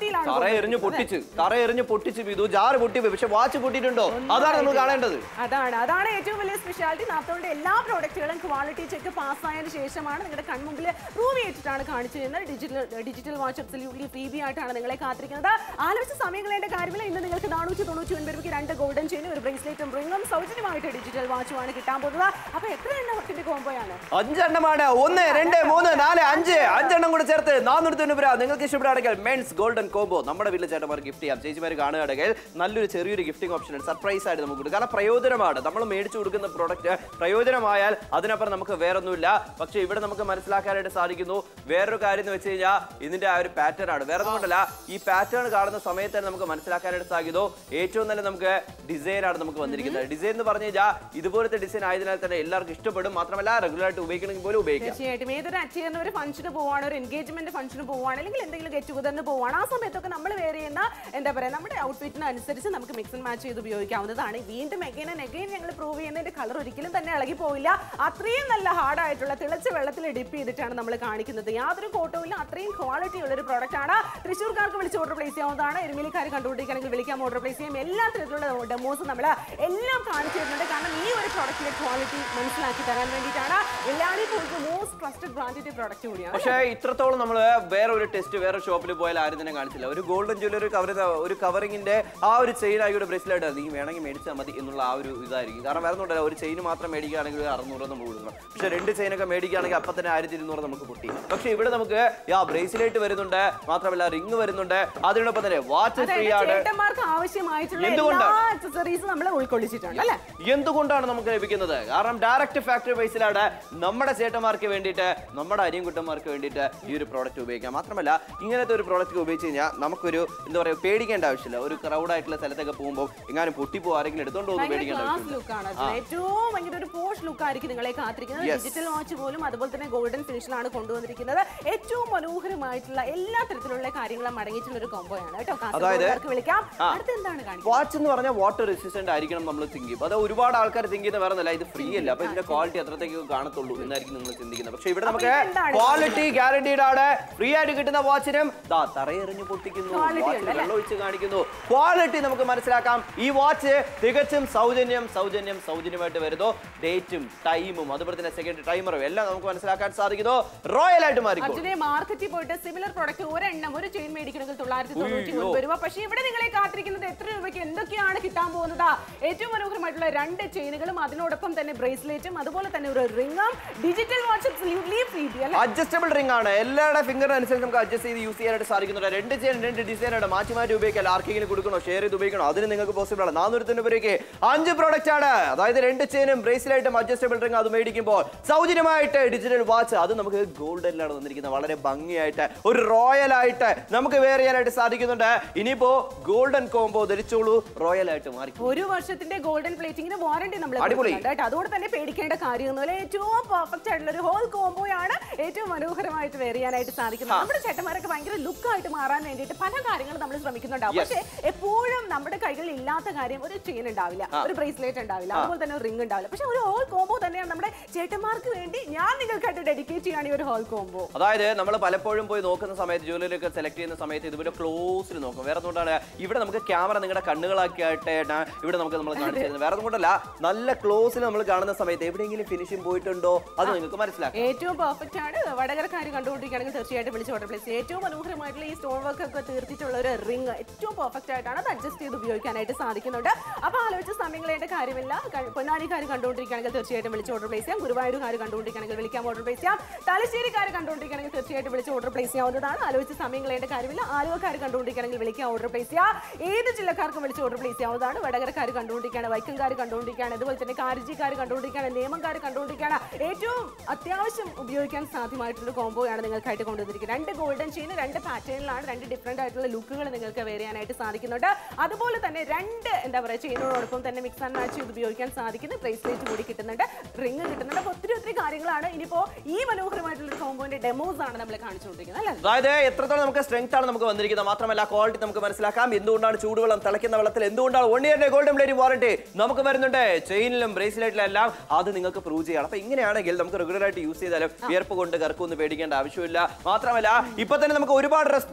ക്വാളിറ്റിയിലാണ് തറ എറിഞ്ഞ് പൊട്ടിച്ച് തറ എറിഞ്ഞ് പൊട്ടിച്ച് ഇത് ജാറ് പൊട്ടി പോയി. പക്ഷെ വാച്ച് പൊട്ടിയിട്ടുണ്ടോ അതാണ് നമ്മൾ കാണേണ്ടത് അതാണ് അതാണ് ഏറ്റവും വലിയ സ്പെഷ്യാലിറ്റി നാത്തോണ്ട് എല്ലാ പ്രോഡക്റ്റുകളും ക്വാളിറ്റി ചെക്ക് പാസ്സായതിനു ശേഷമാണ് നിങ്ങളുടെ കൺമുമ്പിൽ പ്രൂവ് ചെയ്തിട്ടാണ് കാണിച്ചു തരുന്നത് digital digital watch absolutely free B ആയിട്ടാണ് നിങ്ങളെ കാത്തിരിക്കുന്നത് ആലോചിച്ച് സമയം കളയേണ്ട കാര്യമില്ല ഇന്ന് നിങ്ങൾക്ക് നാനൂറ്റി തൊണ്ണൂറ്റി ഒൻപത് രൂപയ്ക്ക് രണ്ട് ഗോൾഡൻ ചെയിനും ഒരു ബ്രേസ്ലെറ്റും റിംഗും സൗജന്യമായിട്ട് ഡിജിറ്റൽ വാച്ചുമാണ് കിട്ടാൻ പോകുന്നത് അപ്പൊ എത്ര എണ്ണത്തിന്റെ കോംബോയാണ് അഞ്ചെണ്ണമാണ് ഒന്ന് രണ്ട് മൂന്ന് നാല് അഞ്ച് അഞ്ചെണ്ണം കൂടെ ചേർത്ത് നാനൂറ്റി തൊണ്ണൂറ് രൂപ നിങ്ങൾക്ക് ഇഷ്ടപ്പെടുകയാണെങ്കിൽ മെൻസ് ഗോൾഡൻ കോംബോ നമ്മുടെ വീട്ടിലെ ചേട്ടന്മാർ ഗിഫ്റ്റ് ചെയ്യാം ചേച്ചിമാർ കാണുകയാണെങ്കിൽ നല്ലൊരു ചെറിയൊരു ഗിഫ്റ്റിംഗ് ഓപ്ഷൻ സർപ്രൈസ് ആയിട്ട് നമുക്ക് കൊടുക്കും കാരണം പ്രയോജനമാണ് നമ്മൾ മേടിച്ചു കൊടുക്കുന്ന പ്രോഡക്റ്റ് പ്രയോജനമായാൽ അതിനപ്പുറം നമുക്ക് വേറൊന്നുമില്ല പക്ഷേ ഇവിടെ നമുക്ക് മനസ്സിലാക്കാനായിട്ട് സാധിക്കുന്നു വേറൊരു കാര്യം എന്ന് വെച്ച് കഴിഞ്ഞാൽ ഇതിന്റെ ആ ഒരു പാറ്റേൺ ആണ് വേറെ ഒന്നുമല്ല ഈ പാറ്റേൺ കാണുന്ന സമയത്ത് തന്നെ നമുക്ക് മനസ്സിലാക്കാനായിട്ട് സാധിക്കുന്നു ഏറ്റവും നല്ല നമുക്ക് ഡിസൈൻ ആണ് നമുക്ക് വന്നിരിക്കുന്നത് ഡിസൈൻ എന്ന് പറഞ്ഞു കഴിഞ്ഞാൽ ഇതുപോലത്തെ ഡിസൈൻ ആയതിനാൽ തന്നെ എല്ലാവർക്കും ഇഷ്ടപ്പെടും മാത്രമല്ല റെഗുലർ ആയിട്ട് ഉപയോഗിക്കണമെങ്കിൽ പോലും ഉപയോഗിക്കാം തീർച്ചയായിട്ടും ഏതൊരു അച്ചീർന്ന ഒരു ഫംഗ്ഷന് പോവാണ് ഒരു എൻഗേജ്മെന്റ് ഫംഗ്ഷന് പോവാണ് അല്ലെങ്കിൽ എന്തെങ്കിലും ഗെറ്റ് ടുഗദറിന് പോവാണ് ആ സമയത്തൊക്കെ നമ്മൾ വേറെ ചെയ്യുന്ന എന്താ പറയുക നമ്മുടെ ഔട്ട്ഫിറ്റിന് അനുസരിച്ച് നമുക്ക് മിക്സ് ആൻഡ് മാച്ച് ചെയ്ത് ഉപയോഗിക്കാവുന്നതാണ് വീണ്ടും എഗൈൻ ആൻഡ് എഗൈൻ ഞങ്ങൾ പ്രൂവ് ചെയ്യുന്നതിന്റെ കളർ ഒരിക്കലും തന്നെ ഇളകി പോയില്ല അത്രയും നല്ല ഹാർഡ് ആയിട്ടുള്ള തിളച്ച വെള്ളത്തിൽ ഡിപ്പ് ചെയ്തിട്ടാണ് നമ്മൾ കാണിക്കുന്നത് യാതൊരു കോട്ടവും ഇല്ല അത്രയും ക്വാളിറ്റി ഉള്ള ഒരു പ്രോഡക്റ്റ് ആണ് തൃശ്ശൂർക്കാർക്ക് വിളിച്ച് ഓർഡർ പ്ലേസ് ചെയ്യാവുന്നതാണ് എരുമേലിക്കാർ കണ്ടുപിടിക്കുകയാണെങ്കിൽ വിളിക്കാം ഓർഡർ പ്ലേസ് ചെയ്യാം എല്ലാ തരത്തിലുള്ള ഡെമോസ് നമ്മൾ എല്ലാം കാണിച്ചു തരുന്നുണ്ട് കാരണം ഈ ഒരു പ്രോഡക്റ്റിന്റെ ക്വാളിറ്റി മനസ്സിലാക്കി തരാൻ വേണ്ടിയിട്ടാണ് എല്ലാവരും പോയിട്ട് മോസ്റ്റ് ട്രസ്റ്റഡ് ബ്രാൻഡിന്റെ പ്രോഡക്റ്റ് കൂടിയാണ് പക്ഷേ ഇത്രത്തോളം നമ്മൾ വേറെ ഒരു ടെസ്റ്റ് വേറെ ഷോപ്പിൽ പോയാൽ ആരും തന്നെ കാണിച്ചില്ല ഒരു ഗോൾഡൻ ജ്വല്ലറി കവർ ഒരു കവറിങ്ങിന്റെ ആ ഒരു ചെയിൻ ആയി ബ്രേസ്ലെറ്റ് നീ വേണമെങ്കിൽ മേടിച്ചാൽ മതി എന്നുള്ള ആ ഒരു ഇതായിരിക്കും കാരണം വേറെ ഒന്നുമില്ല ഒരു ചെയിൻ മാത്രം മേടിക്കുകയാണെങ്കിൽ ഒരു അറുന്നൂറ് നമ്മൾ കൊടുക്കണം പക്ഷേ രണ്ട് ചെയിനൊക്കെ മേടിക്കുകയാണെങ്കിൽ അപ്പം തന്നെ ആയിരത്തി ഇരുന്നൂറ് നമുക്ക് പൊട്ടി പക്ഷേ ഇവിടെ നമുക്ക് യാ ബ്രേസ്ലെറ്റ് വരുന്നുണ്ട് മാത്രമല്ല റിംഗ് വരുന്നുണ്ട് അതിനോടൊപ്പം തന്നെ വാച്ച് ഫ്രീ അതായത് ആണ് ചേട്ടന്മാർക്ക് ആവശ്യമായിട്ടുള്ള എല്ലാ എന്തുകൊണ്ടാണ്? അക്സസറീസ് നമ്മൾ ഉൾക്കൊള്ളിച്ചിട്ടുണ്ട് അല്ലേ എന്തുകൊണ്ടാണ് നമുക്ക് ലഭിക്കുന്നത് കാരണം ഡയറക്റ്റ് ഫാക്ടറി ബേസിലാണ് നമ്മുടെ ചേട്ടന്മാർക്ക് വേണ്ടിയിട്ട് നമ്മുടെ അരിയൻകുട്ടന്മാർക്ക് വേണ്ടിയിട്ട് ഈ ഒരു പ്രോഡക്റ്റ് ഉപയോഗിക്കാം മാത്രമല്ല ഇങ്ങനത്തെ ഒരു പ്രോഡക്റ്റ് ഉപയോഗിച്ച് കഴിഞ്ഞാൽ നമുക്കൊരു എന്താ പറയുക പേടിക്കേണ്ട ആവശ്യമില്ല ഒരു ക്രൗഡ് ആയിട്ടുള്ള സ്ഥലത്തൊക്കെ പോകുമ്പോൾ എങ്ങാനും പൊട്ടിപ്പോ ആരെങ്കിലും എടുത്തോണ്ട് പോകുന്നു ഭയങ്കര പേടിക്കേണ്ട ക്ലാസ് ആവശ്യമില്ല ലുക്കാണ് അത് ഏറ്റവും ഭയങ്കര ഒരു പോഷ് ലുക്ക് ആയിരിക്കും നിങ്ങളെ കാത്തിരിക്കുന്നത് Yes. ഡിജിറ്റൽ വാച്ച് പോലും അതുപോലെ തന്നെ ഗോൾഡൻ ഫിനിഷിലാണ് കൊണ്ടുവന്നിരിക്കുന്നത് ഏറ്റവും മനോഹരമായിട്ടുള്ള എല്ലാ തരത്തിലുള്ള കാര്യങ്ങളും അടങ്ങിയിട്ടുള്ള ഒരു കോംബോയാണ് കേട്ടോ കാസർഗോഡുകാർക്ക് വിളിക്കാം അടുത്ത് എന്താണ് കാണിക്കുന്നത് വാച്ച് എന്ന് പറഞ്ഞാൽ വാട്ടർ റെസിസ്റ്റന്റ് ആയിരിക്കണം നമ്മൾ തിങ്ക് ചെയ്യും അത് ഒരുപാട് ആൾക്കാർ തിങ്ക് ചെയ്യുന്ന വേറെ ഒന്നല്ല ഇത് ഫ്രീ അല്ല അപ്പൊ ഇതിന്റെ ക്വാളിറ്റി അത്രത്തേക്ക് കാണത്തുള്ളൂ എന്നായിരിക്കും നിങ്ങൾ ചിന്തിക്കുന്നത് പക്ഷേ ഇവിടെ നമുക്ക് ഇതെന്താണ്? ക്വാളിറ്റി ഗ്യാരണ്ടീഡ് ആണ് ഫ്രീ ആയിട്ട് കിട്ടുന്ന വാച്ചിനും ദാ തറയെറിഞ്ഞ് പൊട്ടിക്കുന്നു Quality വാച്ചിൽ ഉണ്ട് അല്ലേ? വെള്ളം ഒഴിച്ച് കാണിക്കുന്നു ക്വാളിറ്റി നമുക്ക് മനസ്സിലാക്കാം ഈ വാച്ച് തികച്ചും സൗജന്യം സൗജന്യം സൗജന്യമായിട്ട് വരുന്നു ഡേറ്റും ടൈമും അതുപോലെ തന്നെ സെക്കൻഡ് ടൈമറും എല്ലാം നമുക്ക് മനസ്സിലാക്കാൻ സാധിക്കുന്നു റോയൽ ആയിട്ട് മാറിക്കോ അർജുനെ മാർക്കറ്റിൽ പോയിട്ട് സിമിലർ പ്രോഡക്റ്റ് ഒരെണ്ണം ഒരു ചെയിൻ മേടിക്കണമെങ്കിൽ തൊള്ളായിരത്തി തൊണ്ണൂറ്റി ഉയ്യോ. ഒൻപത് രൂപ പക്ഷേ ഇവിടെ നിങ്ങളെ കാത്തിരിക്കുന്നത് എത്ര രൂപയ്ക്ക് എന്തൊക്കെയാണ് കിട്ടാൻ പോകുന്നത് ഏറ്റവും മനോഹരമായിട്ടുള്ള രണ്ട് ചെയിനുകളും അതിനോടൊപ്പം തന്നെ ബ്രേസ്ലെറ്റും അതുപോലെ തന്നെ ഒരു റിംഗും ഡിജിറ്റൽ വാച്ച് അബ്സല്യൂട്ട്ലി ഫ്രീ അല്ലേ അഡ്ജസ്റ്റബിൾ റിംഗ് ആണ് എല്ലാവരുടെ ഫിംഗറിനനുസരിച്ച് നമുക്ക് അഡ്ജസ്റ്റ് ചെയ്ത് യൂസ് ചെയ്യാനായിട്ട് സാധിക്കുന്നുണ്ട് രണ്ട് ചെയിൻ രണ്ട് ഡിസൈൻ ആണ് മാറ്റി മാറ്റി ഉപയോഗിക്കാം ആർക്കെങ്കിലും കൊടുക്കണോ ഷെയർ ചെയ്ത് ഉപയോഗിക്കണോ അതിന് നിങ്ങൾക്ക് പോസിബിൾ ആണ് നാനൂറ്റി തൊണ്ണൂറ് രൂപയ്ക്ക് അഞ്ച് പ്രോഡക്റ്റ് ആണ് അതായത് രണ്ട് ചെയിനും ബ്രേസ്ലെറ്റും അഡ്ജസ്റ്റബിൾ റിംഗ് അത് മേടിക്കുമ്പോൾ സൗജന്യമായിട്ട് ഡിജിറ്റൽ വാച്ച് അത് നമുക്ക് ഗോൾഡനിലാണ് വന്നിരിക്കുന്നത് വളരെ ഭംഗിയായിട്ട് ഒരു റോയൽ ആയിട്ട് നമുക്ക് വെയർ ചെയ്യാനായിട്ട് സാധിക്കുന്നുണ്ട് ഇനിയിപ്പോ ഗോൾഡൻ കോംബോ ധരിച്ചോളൂ റോയൽ ആയിട്ട് മാറി ഒരു വർഷത്തിന്റെ ഗോൾഡൻ പ്ലേറ്റിംഗിന് വാറണ്ടി നമ്മൾ അടിപൊളി. കൊടുക്കുന്നുണ്ട് കേട്ടോ അതുകൊണ്ട് തന്നെ പേടിക്കേണ്ട കാര്യമൊന്നുമില്ല ഏറ്റവും പെർഫെക്റ്റ് ആയിട്ടുള്ള ഒരു ഹോൾ കോംബോയാണ് ഏറ്റവും മനോഹരമായിട്ട് വെയർ ചെയ്യാനായിട്ട് സാധിക്കുന്നത് നമ്മുടെ ചേട്ടന്മാരൊക്കെ ഭയങ്കര ലുക്ക് ആയിട്ട് മാറാൻ വേണ്ടിയിട്ട് പല കാര്യങ്ങളും നമ്മൾ ശ്രമിക്കുന്നുണ്ടാവും Yes. പക്ഷേ എപ്പോഴും നമ്മുടെ കൈകളിൽ ഇല്ലാത്ത കാര്യം ഒരു ചെയിൻ ഉണ്ടാവില്ല ഒരു ബ്രേസ്ലെറ്റ് ഉണ്ടാവില്ല അതുപോലെ തന്നെ ഒരു റിംഗ് ഉണ്ടാവില്ല പക്ഷെ ഒരു ഹോൾ കോംബോ തന്നെയാണ് നമ്മുടെ ചേട്ടന്മാർക്ക് വേണ്ടി ഞാൻ നിങ്ങൾക്കായിട്ട് ഡെഡിക്കേറ്റ് ചെയ്യാണ് ഈ ഒരു ഹോൾ കോംബോ അതായത് നമ്മൾ പലപ്പോഴും പോയി നോക്കുന്ന സമയത്ത് ജ്വല്ലറി ഒക്കെ സെലക്ട് ചെയ്യുന്ന സമയത്ത് ഇതുപോലെ ക്ലോസിൽ നോക്കും വേറെ ഒന്നുകൊണ്ടാണ് ഇവിടെ നമുക്ക് ക്യാമറ നിങ്ങളുടെ കണ്ണുകളാക്കി ആയിട്ടാണ് ഇവിടെ നമുക്ക് നമ്മൾ കാണിച്ചു തരുന്നത് വേറെ ഒന്നുകൊണ്ടല്ല നല്ല ക്ലോസിൽ നമ്മൾ കാണുന്ന സമയത്ത് എവിടെയെങ്കിലും ഫിനിഷിംഗ് പോയിട്ടുണ്ടോ അത് നിങ്ങൾക്ക് മനസ്സിലാക്കാം ഏറ്റവും പെർഫെക്റ്റ് ആണ് വടകരക്കാർ കണ്ടുകൊണ്ടിരിക്കുകയാണെങ്കിൽ തീർച്ചയായിട്ടും വിളിച്ച് ഓർഡർ പ്ലേസ് ഏറ്റവും മനോഹരമായിട്ടുള്ള ഈ സ്റ്റോൺ വർക്ക് ഒക്കെ തീർത്തിട്ടുള്ള ഒരു റിംഗ് ഏറ്റവും പെർഫെക്റ്റ് ആയിട്ടാണ് അത് അഡ്ജസ്റ്റ് ചെയ്ത് ഉപയോഗിക്കാനായിട്ട് സാധിക്കുന്നുണ്ട് അപ്പോൾ ആലോചിച്ച സമയങ്ങളേണ്ട കാര്യമില്ല ക- പൊന്നാനിക്കാർ കണ്ടുകൊണ്ടിരിക്കുകയാണെങ്കിൽ തീർച്ചയായിട്ടും വിളിച്ച് ഓർഡർ പ്ലേസ് ചെയ്യാം ഗുരുവായൂർക്കാർ കണ്ടുകൊണ്ടിരിക്കുകയാണെങ്കിൽ വിളിക്കാം ഓർഡർ പ്ലേസ് ചെയ്യാം തലശ്ശേരിക്കാർ കണ്ടുകൊണ്ടിരിക്കുകയാണെങ്കിൽ തീർച്ചയായിട്ടും വിളിച്ച് ഓർഡർ പ്ലേസ് ചെയ്യാവുന്നതാണ് ആലോചിച്ച സമയങ്ങളേണ്ട കാര്യമില്ല ആലുവക്കാർ കണ്ടുകൊണ്ടിരിക്കുകയാണെങ്കിൽ വിളിക്കാം ഓർഡർ പ്ലേസ് ചെയ്യാം ഏത് ജില്ലക്കാർക്കും വിളിച്ച് ഓർഡർ പ്ലേസ് ചെയ്യാവുന്നതാണ് വടകരക്കാർ കണ്ടുകൊണ്ടിരിക്കുകയാണ് വൈക്കംകാർ കണ്ടുകൊണ്ടിരിക്കുകയാണ് അതുപോലെ തന്നെ കാരിജിക്കാർ കണ്ടുകൊണ്ടിരിക്കുകയാണ് നിയമക്കാർ കണ്ടുകൊണ്ടിരിക്കുകയാണ് ഏറ്റവും അത്യാവശ്യം ഉപയോഗിക്കാൻ സാധ്യമായിട്ടുള്ള കോംബോയാണ് നിങ്ങൾക്കായിട്ട് കൊണ്ടുവന്നിരിക്കുന്നത് രണ്ട് ഗോൾഡൻ ചെയിൻ രണ്ട് പാറ്റേണിലാണ് രണ്ട് ഡിഫറെന്റ് ആയിട്ടുള്ള ലുക്കുകൾ നിങ്ങൾക്ക് വെയർ ചെയ്യാനായിട്ട് സാധിക്കുന്നുണ്ട് അതുപോലെ തന്നെ രണ്ട് എന്താ പറയുക ചെയിനോടൊപ്പം തന്നെ മിക്സ് ആൻഡ് മാച്ച് ചെയ്ത് ഉപയോഗിക്കാൻ സാധിക്കുന്ന ബ്രേസ്ലെറ്റ് കൂടി കിട്ടുന്നുണ്ട് റിംഗ് കിട്ടുന്നുണ്ട് അപ്പോൾ ഒത്തിരി ഒത്തിരി കാര്യങ്ങളാണ് ഇനിയിപ്പോൾ ഈ മനോഹരമായിട്ടുള്ള ഒരു കോംബോന്റെ ഡെമോസ് ആണ് നമ്മൾ കാണിച്ചുകൊണ്ടിരിക്കുന്നത് അല്ലേ അതായത് എത്രത്തോളം നമുക്ക് സ്ട്രെങ്ത് ആണ് നമുക്ക് വന്നിരിക്കുന്നത് മാത്രമല്ല ക്വാളിറ്റി നമുക്ക് മനസ്സിലാക്കാം എന്തുകൊണ്ടാണ് ചൂടുവെള്ളം തിളയ്ക്കുന്ന വെള്ളത്തിൽ എന്തുകൊണ്ടാണ് വൺ ഇയറിന്റെ ഗോൾഡൻ പ്ലേറ്റ് വാറണ്ടി നമുക്ക് വരുന്നുണ്ട് ചെയിനിലും ബ്രേസ്ലെറ്റിലും എല്ലാം അത് നിങ്ങൾക്ക് പ്രൂവ് ചെയ്യണം അപ്പൊ ഇങ്ങനെയാണെങ്കിൽ നമുക്ക് റെഗുലർ ആയിട്ട് യൂസ് ചെയ്താലും വിയർപ്പ് കൊണ്ട് കറക്കൊന്നും പേടിക്കേണ്ട ആവശ്യമില്ല മാത്രമല്ല ഇപ്പൊ തന്നെ നമുക്ക് ഒരുപാട് റെസ്പോൺസ് ഇപ്പൊ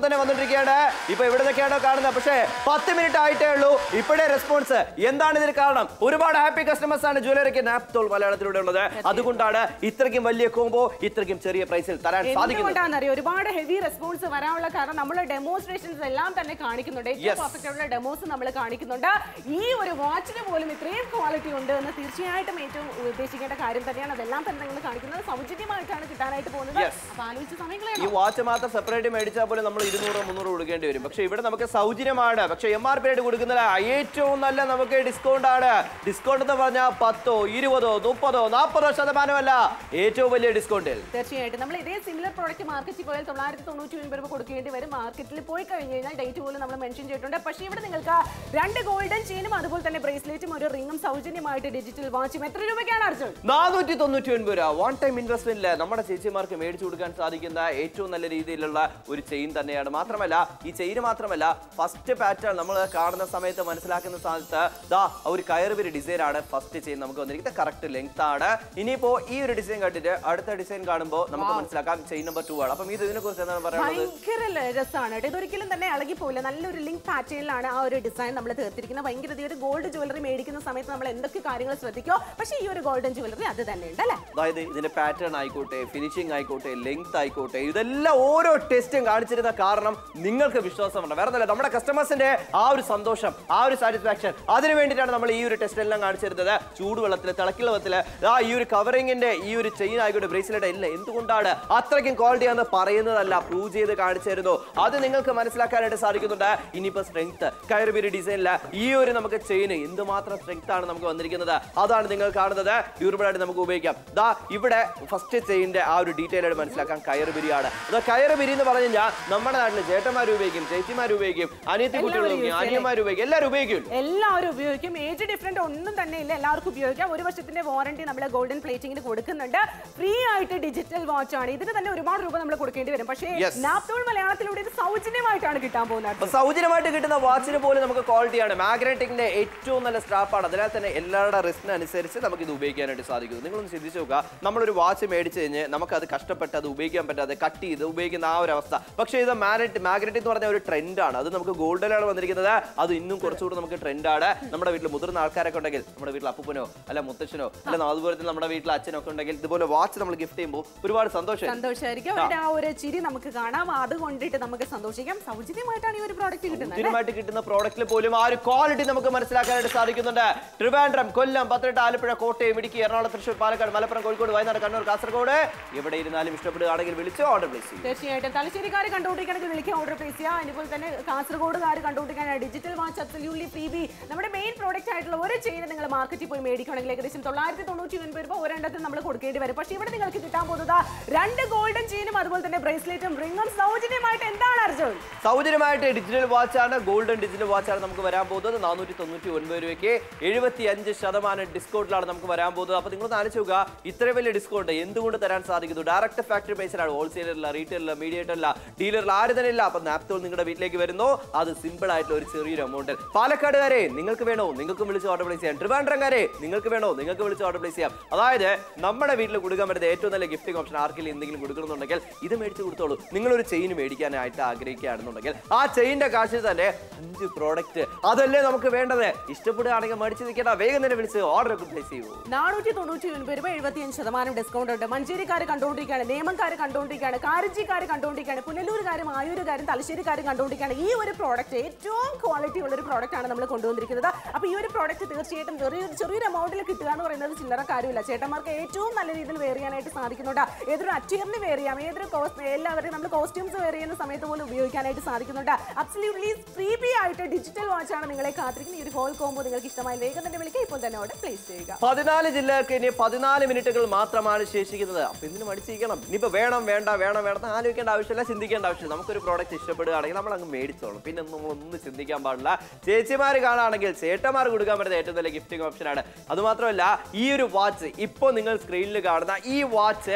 തന്നെ വന്നിട്ടിരിക്കുകയാണ് ഇപ്പൊ ഇവിടെ നിന്നൊക്കെയാണോ കാണുന്നത് പക്ഷേ പത്ത് മിനിറ്റ് ആയിട്ടേ ഉള്ളൂ ഇപ്പോഴേ റെസ്പോൺസ് എന്താണ് ഇതിന് കാരണം ഒരുപാട് ഹാപ്പി കസ്റ്റമേഴ്സ് ആണ് ജ്വല്ലറിക്ക് നാപ്തോൾ മലയാളത്തിലൂടെ ഉള്ളത് അതുകൊണ്ടാണ് ഇത്രയ്ക്കും വലിയ കോംബോ ഇത്രയ്ക്കും ചെറിയ പ്രൈസിൽ തരാൻ സാധിക്കുന്നത് എന്തുകൊണ്ടാണെന്നറിയോ ഒരുപാട് ഹെവി റെസ്പോൺസ് വരാനുള്ള കാരണം നമ്മൾ ഡെമോൺസ്ട്രേഷൻസ് എല്ലാം തന്നെ കാണിക്കുന്നുണ്ട് ഏറ്റവും Yes. പെർഫെക്റ്റ് ആയിട്ടുള്ള ഡെമോസ് നമ്മൾ കാണിക്കുന്നുണ്ട് ഈ ഒരു വാച്ചിന് പോലും ഇത്രയും ക്വാളിറ്റി ഉണ്ട് എന്ന് തീർച്ചയായിട്ടും ഏറ്റവും ഉദ്ദേശിക്കേണ്ട കാര്യം തന്നെയാണ് അതെല്ലാം തന്നെ നിങ്ങൾ കാണിക്കുന്നത് സൗജന്യമായിട്ടാണ് കിട്ടാനായിട്ട് പോകുന്നത് Yes. അപ്പൊ ആലോചിച്ച് സമയം ഈ കളയണം വാച്ച് മാത്രം സെപ്പറേറ്റ് മേടിച്ചാൽ പോലും നമ്മൾ ഇരുന്നൂറ് മുന്നൂറ് കൊടുക്കേണ്ടി വരും പക്ഷേ ഇവിടെ നമുക്ക് സൗജന്യമാണ് പക്ഷേ എം ആർ പി ആയിട്ട് കൊടുക്കുന്നത് ഏറ്റവും നല്ല നമുക്ക് ഡിസ്കൗണ്ട് ആണ് ഡിസ്കൗണ്ട് എന്ന് പറഞ്ഞാൽ പത്തോ ഇരുപതോ മുപ്പതോ നാൽപ്പതോ ശതമാനമല്ല ഏറ്റവും വലിയ ഡിസ്കൗണ്ടിൽ തീർച്ചയായിട്ടും നമ്മൾ ഇതേ സിമിലർ പ്രോഡക്റ്റ് മാർക്കറ്റിൽ പോയാൽ തൊള്ളായിരത്തി തൊണ്ണൂറ്റി ഒൻപത് രൂപ കൊടുക്കേണ്ടി വരും മാർക്കറ്റിൽ പോയി കഴിഞ്ഞ് കഴിഞ്ഞാൽ ഡേറ്റ് പോലും നമ്മൾ മെൻഷൻ ചെയ്തിട്ടുണ്ട് പക്ഷേ ഇവിടെ നിങ്ങൾക്ക് രണ്ട് ഗോൾഡൻ ചെയിനും അതുപോലെ തന്നെ ബ്രേസ്ലെറ്റും ഒരു റിംഗും സൗജന്യമായിട്ട് ഡിജിറ്റൽ വാച്ചും എത്ര രൂപയ്ക്കാണ് അർജുൻ നാനൂറ്റി തൊണ്ണൂറ്റി ഒൻപത് രൂപ വൺ ടൈം ഇൻവെസ്റ്റ്മെന്റിൽ നമ്മുടെ ചേച്ചിമാർക്ക് മേടിച്ചു കൊടുക്കാൻ സാധിക്കുന്ന ഏറ്റവും നല്ല രീതിയിലുള്ള ഒരു ചെയിൻ തന്നെയാണ് മാത്രമല്ല ഈ ചെയിൻ മാത്രമല്ല ഫസ്റ്റ് പാറ്റേൺ നമ്മൾ കാണുന്ന സമയത്ത് മനസ്സിലാക്കുന്ന സമയത്ത് ദാ ഒരു കയറുപരി ഡിസൈൻ ആണ് ഫസ്റ്റ് ചെയിൻ നമുക്ക് വന്നിരിക്കുന്നത് കറക്റ്റ് ലെങ്ത് ആണ് ഇനിയിപ്പോ ഈ ഒരു ഡിസൈൻ കണ്ടിട്ട് അടുത്ത ഡിസൈൻ കാണുമ്പോൾ നമുക്ക് മനസ്സിലാക്കാം ചെയിൻ നമ്പർ ടു ആണ് അപ്പം ഇത് ഇതിനെ കുറിച്ച് എന്താണ് പറയുന്നത് ഭയങ്കര ല- രസമാണ് കേട്ടോ ഇതൊരിക്കലും തന്നെ ഇളകി പോയില്ല നല്ലൊരു ലിങ്ക് പാറ്റേണിലാണ് ആ ഒരു ഡിസൈൻ നമ്മൾ തീർത്തിരിക്കുന്നത് ഭയങ്കര ഇത് ഒരു ഗോൾഡ് ജ്വല്ലറി മേടിക്കുന്ന സമയത്ത് നമ്മൾ എന്തൊക്കെ കാര്യങ്ങൾ ശ്രദ്ധിക്കോ പക്ഷേ ഈ ഒരു ഗോൾഡൻ ജ്വല്ലറി അത് തന്നെ ഉണ്ട് അല്ലേ അതായത് ഇതിന്റെ പാറ്റേൺ ആയിക്കോട്ടെ ഫിനിഷിംഗ് ആയിക്കോട്ടെ ലെങ്ത് ആയിക്കോട്ടെ ഇതെല്ലാം ഓരോ ടെസ്റ്റും കാണിച്ചിരുന്ന കാരണം നിങ്ങൾക്ക് വിശ്വാസമുണ്ട് വേറെ ഒന്നുമല്ല നമ്മുടെ കസ്റ്റമേഴ്സിന്റെ ആ ഒരു സന്തോഷം ആ ഒരു സാറ്റിസ്ഫാക്ഷൻ അതിന് വേണ്ടിയിട്ടാണ് നമ്മൾ ഈ ഒരു ടെസ്റ്റ് എല്ലാം കാണിച്ചിരുന്നത് ചൂടുവെള്ളത്തിൽ തിളക്കിള്ള വെള്ളത്തിൽ ആ ഈ ഒരു കവറിങ്ങിന്റെ ഈ ഒരു ചെയിൻ ആയിക്കോട്ടെ ബ്രേസ്ലെറ്റ് ഇല്ല എന്തുകൊണ്ടാണ് അത്രയ്ക്കും ക്വാളിറ്റി എന്ന് പറയുന്നതല്ല പ്രൂവ് ചെയ്ത് കാണിച്ചിരുന്നു അത് നിങ്ങൾക്ക് മനസ്സിലാക്കാനായിട്ട് സാധിക്കുന്നുണ്ട് ഇനിയിപ്പോ സ്ട്രെങ്ത് കയറുപിരി ഡിസൈനില് ഈ ഒരു നമുക്ക് ചെയിൻ എന്തുമാത്രം സ്ട്രെങ്ത് ആണ് നമുക്ക് വന്നിരിക്കുന്നത് അതാണ് നിങ്ങൾ കാണുന്നത് ഡ്യൂറബിൾ ആയിട്ട് നമുക്ക് ഉപയോഗിക്കാം ദാ ഇവിടെ ഫസ്റ്റ് ചെയിന്റെ ആ ഒരു ഡീറ്റെയിൽ ആയിട്ട് മനസ്സിലാക്കാൻ കയറുപിരിയാണ് അത് കയറുപിരി എന്ന് പറഞ്ഞു കഴിഞ്ഞാൽ നമ്മുടെ നാട്ടിൽ ചേട്ടന്മാർ ഉപയോഗിക്കും ചേച്ചിമാർ ഉപയോഗിക്കും അനിയത്തി കുട്ടികൾ എല്ലാവരും ഉപയോഗിക്കും use അനിയന്മാർ ഉപയോഗിക്കും എല്ലാവരും ഉപയോഗിക്കും എല്ലാവരും ഉപയോഗിക്കും ഏജ് ഡിഫറൻറ്റ് ഒന്നും തന്നെ ഇല്ല എല്ലാവർക്കും ഉപയോഗിക്കാം ഒരു വർഷത്തിന്റെ വാറണ്ടി നമ്മൾ ഗോൾഡൻ പ്ലേറ്റിംഗിന് കൊടുക്കുന്നുണ്ട് ഫ്രീ ആയിട്ട് ഡിജിറ്റൽ വാച്ച് ആണ് ഇതിന് തന്നെ ഒരുപാട് രൂപ നമ്മൾ കൊടുക്കേണ്ടി വരും പക്ഷേ Yes. നാപ്തോൾ മലയാളത്തിലൂടെ ഇത് സൗജന്യമായിട്ടാണ് കിട്ടാൻ പോകുന്നത് അപ്പൊ സൗജന്യമായിട്ട് കിട്ടുന്ന വാച്ചിന് പോലും നമുക്ക് ക്വാളിറ്റിയാണ് മാഗ്നറ്റിക്കിന്റെ ഏറ്റവും നല്ല സ്ട്രാപ്പാണ് അതിനാൽ തന്നെ എല്ലാവരുടെ റിസ്കിന് അനുസരിച്ച് നമുക്ക് ഇത് ഉപയോഗിക്കാനായിട്ട് സാധിക്കും നിങ്ങളൊന്ന് ചിന്തിച്ചു നോക്കുക നമ്മളൊരു വാച്ച് മേടിച്ച് കഴിഞ്ഞ് നമുക്ക് അത് കഷ്ടപ്പെട്ട് അത് ഉപയോഗിക്കാൻ പറ്റാതെ കട്ട് ചെയ്ത് ഉപയോഗിക്കുന്ന ആ ഒരു അവസ്ഥ പക്ഷേ ഇത് മാഗ്നറ്റ് മാഗ്നറ്റ് എന്ന് പറഞ്ഞ ഒരു ട്രെൻഡാണ് അത് നമുക്ക് ഗോൾഡിലാണ് വന്നിരിക്കുന്നത് അത് ഇന്നും കുറച്ചുകൂടി നമുക്ക് ട്രെൻഡാണ് നമ്മുടെ വീട്ടിൽ മുതിർന്ന ആൾക്കാരൊക്കെ ഉണ്ടെങ്കിൽ നമ്മുടെ വീട്ടിൽ അപ്പൂപ്പനോ അല്ല മുത്തച്ഛനോ അല്ല അതുപോലെ തന്നെ നമ്മുടെ വീട്ടിൽ അച്ഛനോ ഒക്കെ ഉണ്ടെങ്കിൽ ഇതുപോലെ വാച്ച് നമ്മൾ ഗിഫ്റ്റ് ചെയ്യുമ്പോൾ ഒരുപാട് സന്തോഷം സന്തോഷമായിരിക്കും അവരുടെ ആ ഒരു ചിരി നമുക്ക് കാണാം അത് കൊണ്ടിട്ട് നമുക്ക് സന്തോഷിക്കാം സൗജന്യമായിട്ടാണ് ഈ ഒരു പ്രോഡക്റ്റ് കിട്ടുന്നത് അല്ലേ? ഉചിതമായിട്ട് കിട്ടുന്ന പ്രോഡക്റ്റിൽ പോലും ആ ഒരു ക്വാളിറ്റി നമുക്ക് മനസ്സിലാക്കാനായിട്ട് സാധിക്കുന്നുണ്ട് ട്രിവാൻഡ്രം കൊല്ലം പത്തനംതിട്ട ആലപ്പുഴ കോട്ടയം ഇടുക്കി എറണാകുളം തൃശ്ശൂർ പാലക്കാട് മലപ്പുറം കോഴിക്കോട് വയനാട് കണ്ണൂർ കാസർഗോഡ് എവിടെ ഇരുന്നാലും ഇഷ്ടപ്പെടുകയാണെങ്കിൽ വിളിച്ച് ഓർഡർ പ്ലേസ് ചെയ്യും തീർച്ചയായിട്ടും തലശ്ശേരിക്കാർ കണ്ടുപിടിക്കണമെങ്കിൽ വിളിക്കാൻ ഓർഡർ പ്ലേസ് ചെയ്യാം അതുപോലെ തന്നെ കാസർഗോഡുകാർ കണ്ടുപിടിക്കാൻ ഡിജിറ്റൽ വാച്ച് അബ്സല്യൂട്ട്ലി ഫ്രീ ബി നമ്മുടെ മെയിൻ പ്രോഡക്റ്റ് ആയിട്ടുള്ള ഒരു ചെയിൻ നിങ്ങൾ മാർക്കറ്റിൽ പോയി മേടിക്കുകയാണെങ്കിൽ ഏകദേശം തൊള്ളായിരത്തി തൊണ്ണൂറ്റി ഒൻപത് രൂപ ഒരെണ്ണത്തിൽ നമ്മൾ കൊടുക്കേണ്ടി വരും പക്ഷേ ഇവിടെ നിങ്ങൾക്ക് കിട്ടാൻ പോകുന്നത് രണ്ട് ഗോൾഡൻ ചെയിനും അതുപോലെ തന്നെ ബ്രേസ്ലെറ്റും റിംഗും സൗജന്യമായിട്ട് എന്താണ് അർജുൻ സൗജന്യമായിട്ട് ഡിജിറ്റൽ വാച്ചാണ് ഗോൾഡൻ ഡിജിറ്റൽ വാച്ചാണ് നമുക്ക് വരാൻ പോകുന്നത് നാനൂറ്റി തൊണ്ണൂറ്റി ഒൻപത് രൂപയ്ക്ക് എഴുപത്തി അഞ്ച് ശതമാനം ഡിസ്കൗണ്ടിലാണ് നമുക്ക് വരാൻ പോകുന്നത് അപ്പോൾ നിങ്ങൾ ആലോചിച്ച് നോക്കുക ഇത്രയും വലിയ ഡിസ്കൗണ്ട് എന്തുകൊണ്ട് തരാൻ സാധിക്കുന്നു ഡയറക്റ്റ് ഫാക്ടറി പ്രൈസിലാണ് ഹോൾസെയിലറില്ല റീറ്റെയിലറില്ല മീഡിയേറ്ററില്ല ഡീലറിൽ ആര് തന്നെ ഇല്ല അപ്പോൾ നാപ്തോൾ നിങ്ങളുടെ വീട്ടിലേക്ക് വരുന്നു അത് സിമ്പിൾ ആയിട്ടുള്ള ഒരു ചെറിയൊരു എമൗണ്ടിൽ പാലക്കാടുകാരെ നിങ്ങൾക്ക് വേണോ നിങ്ങൾക്ക് വിളിച്ച് ഓർഡർ പ്ലേസ് ചെയ്യാം ട്രിവാൻഡ്രംകാരെ നിങ്ങൾക്ക് വേണോ നിങ്ങൾക്ക് വിളിച്ച് ഓർഡർ പ്ലേസ് ചെയ്യാം അതായത് നമ്മുടെ വീട്ടിൽ കൊടുക്കാൻ പറ്റുന്ന ഏറ്റവും നല്ല ഗിഫ്റ്റിംഗ് ഓപ്ഷൻ ആർക്കെങ്കിലും എന്തെങ്കിലും കൊടുക്കണമെന്നുണ്ടെങ്കിൽ ഇത് മേടിച്ച് കൊടുത്തോളൂ നിങ്ങളൊരു ചെയിൻ മേടിക്കാനായിട്ട് ആഗ്രഹിക്കുകയാണെന്നുണ്ടെങ്കിൽ ആ ചെയിൻ്റെ കാശിൽ തന്നെ അഞ്ച് പ്രോഡക്റ്റ് അതല്ലേ നമുക്ക് വേണ്ടത് ഇഷ്ടപ്പെടുകയാണെങ്കിൽ മേടിച്ച് നിൽക്കേണ്ട വേഗം തന്നെ വിളിച്ച് ഓർഡർ ഒക്കെ പ്ലേസ് ചെയ്യൂ നാനൂറ്റി തൊണ്ണൂറ്റി ഒൻപത് രൂപ എഴുപത്തിയഞ്ച് ശതമാനം ഡിസ്കൗണ്ട് ഉണ്ട് മഞ്ചേരിക്കാർ കണ്ടുകൊണ്ടിരിക്കുകയാണ് നേമംകാർ കണ്ടുകൊണ്ടിരിക്കുകയാണ് കാരജിക്കാർ കണ്ടുകൊണ്ടിരിക്കുകയാണ് പുനലൂരുകാരും ആയൂരുകാരും തലശ്ശേരിക്കാരും കണ്ടുകൊണ്ടിരിക്കുകയാണ് ഈ ഒരു പ്രോഡക്റ്റ് ഏറ്റവും ക്വാളിറ്റി ഉള്ള ഒരു പ്രോഡക്റ്റ് ആണ് നമ്മൾ കൊണ്ടുവന്നിരിക്കുന്നത് അപ്പോൾ ഈ ഒരു പ്രോഡക്റ്റ് തീർച്ചയായിട്ടും ചെറിയൊരു ചെറിയൊരു എമൗണ്ടിൽ കിട്ടുക എന്ന് പറയുന്നത് ചില്ലറ കാര്യമില്ല ചേട്ടന്മാർക്ക് ഏറ്റവും നല്ല രീതിയിൽ വെയർ ചെയ്യാനായിട്ട് സാധിക്കുന്നുണ്ട് ഏതൊരു അറ്റിയറിന് വെയർ ചെയ്യാം ഏതൊരു കോസ്റ്റ് എല്ലാവരെയും നമ്മൾ കോസ്റ്റ്യൂംസ് വെയർ ചെയ്യുന്ന സമയത്ത് പോലും ഉപയോഗിക്കാനായിട്ട് സാധിക്കുന്നുണ്ട് അബ്സല്യൂട്ട്ലി ഫ്രീ ബി ആയിട്ട് ഡിജിറ്റൽ വാച്ചാണ് നിങ്ങളെ കാത്തിരിക്കുന്നത് ഈ ഒരു ഹോൾ കോംബോ നിങ്ങൾക്ക് ഇഷ്ടമായി വേഗം തന്നെ വിളിക്കുക ഇപ്പോൾ തന്നെ ഓർഡർ പ്ലേസ് ചെയ്യുക പതിനാല് ജില്ലകൾക്ക് ഇനി പതിനാല് മിനിറ്റുകൾ മാത്രമാണ് ശേഷിക്കുന്നത് അപ്പൊ ഇതിന് മടിച്ചിരിക്കണം ഇനിയിപ്പോ വേണം വേണ്ട വേണം വേണം ആലോചിക്കേണ്ട ആവശ്യമില്ല ചിന്തിക്കേണ്ട ആവശ്യമില്ല നമുക്കൊരു പ്രോഡക്റ്റ് ഇഷ്ടപ്പെടുകയാണെങ്കിൽ നമ്മൾ അങ്ങ് മേടിച്ചോളും പിന്നെ നമ്മളൊന്നും ചിന്തിക്കാൻ പാടില്ല ചേച്ചിമാർ കാണുകയാണെങ്കിൽ ചേട്ടന്മാർ കൊടുക്കാൻ പറ്റുന്ന ഏറ്റവും നല്ല ഗിഫ്റ്റിംഗ് ഓപ്ഷനാണ് അതുമാത്രമല്ല ഈ ഒരു വാച്ച് ഇപ്പോൾ നിങ്ങൾ സ്ക്രീനിൽ കാണുന്ന ഈ വാച്ച്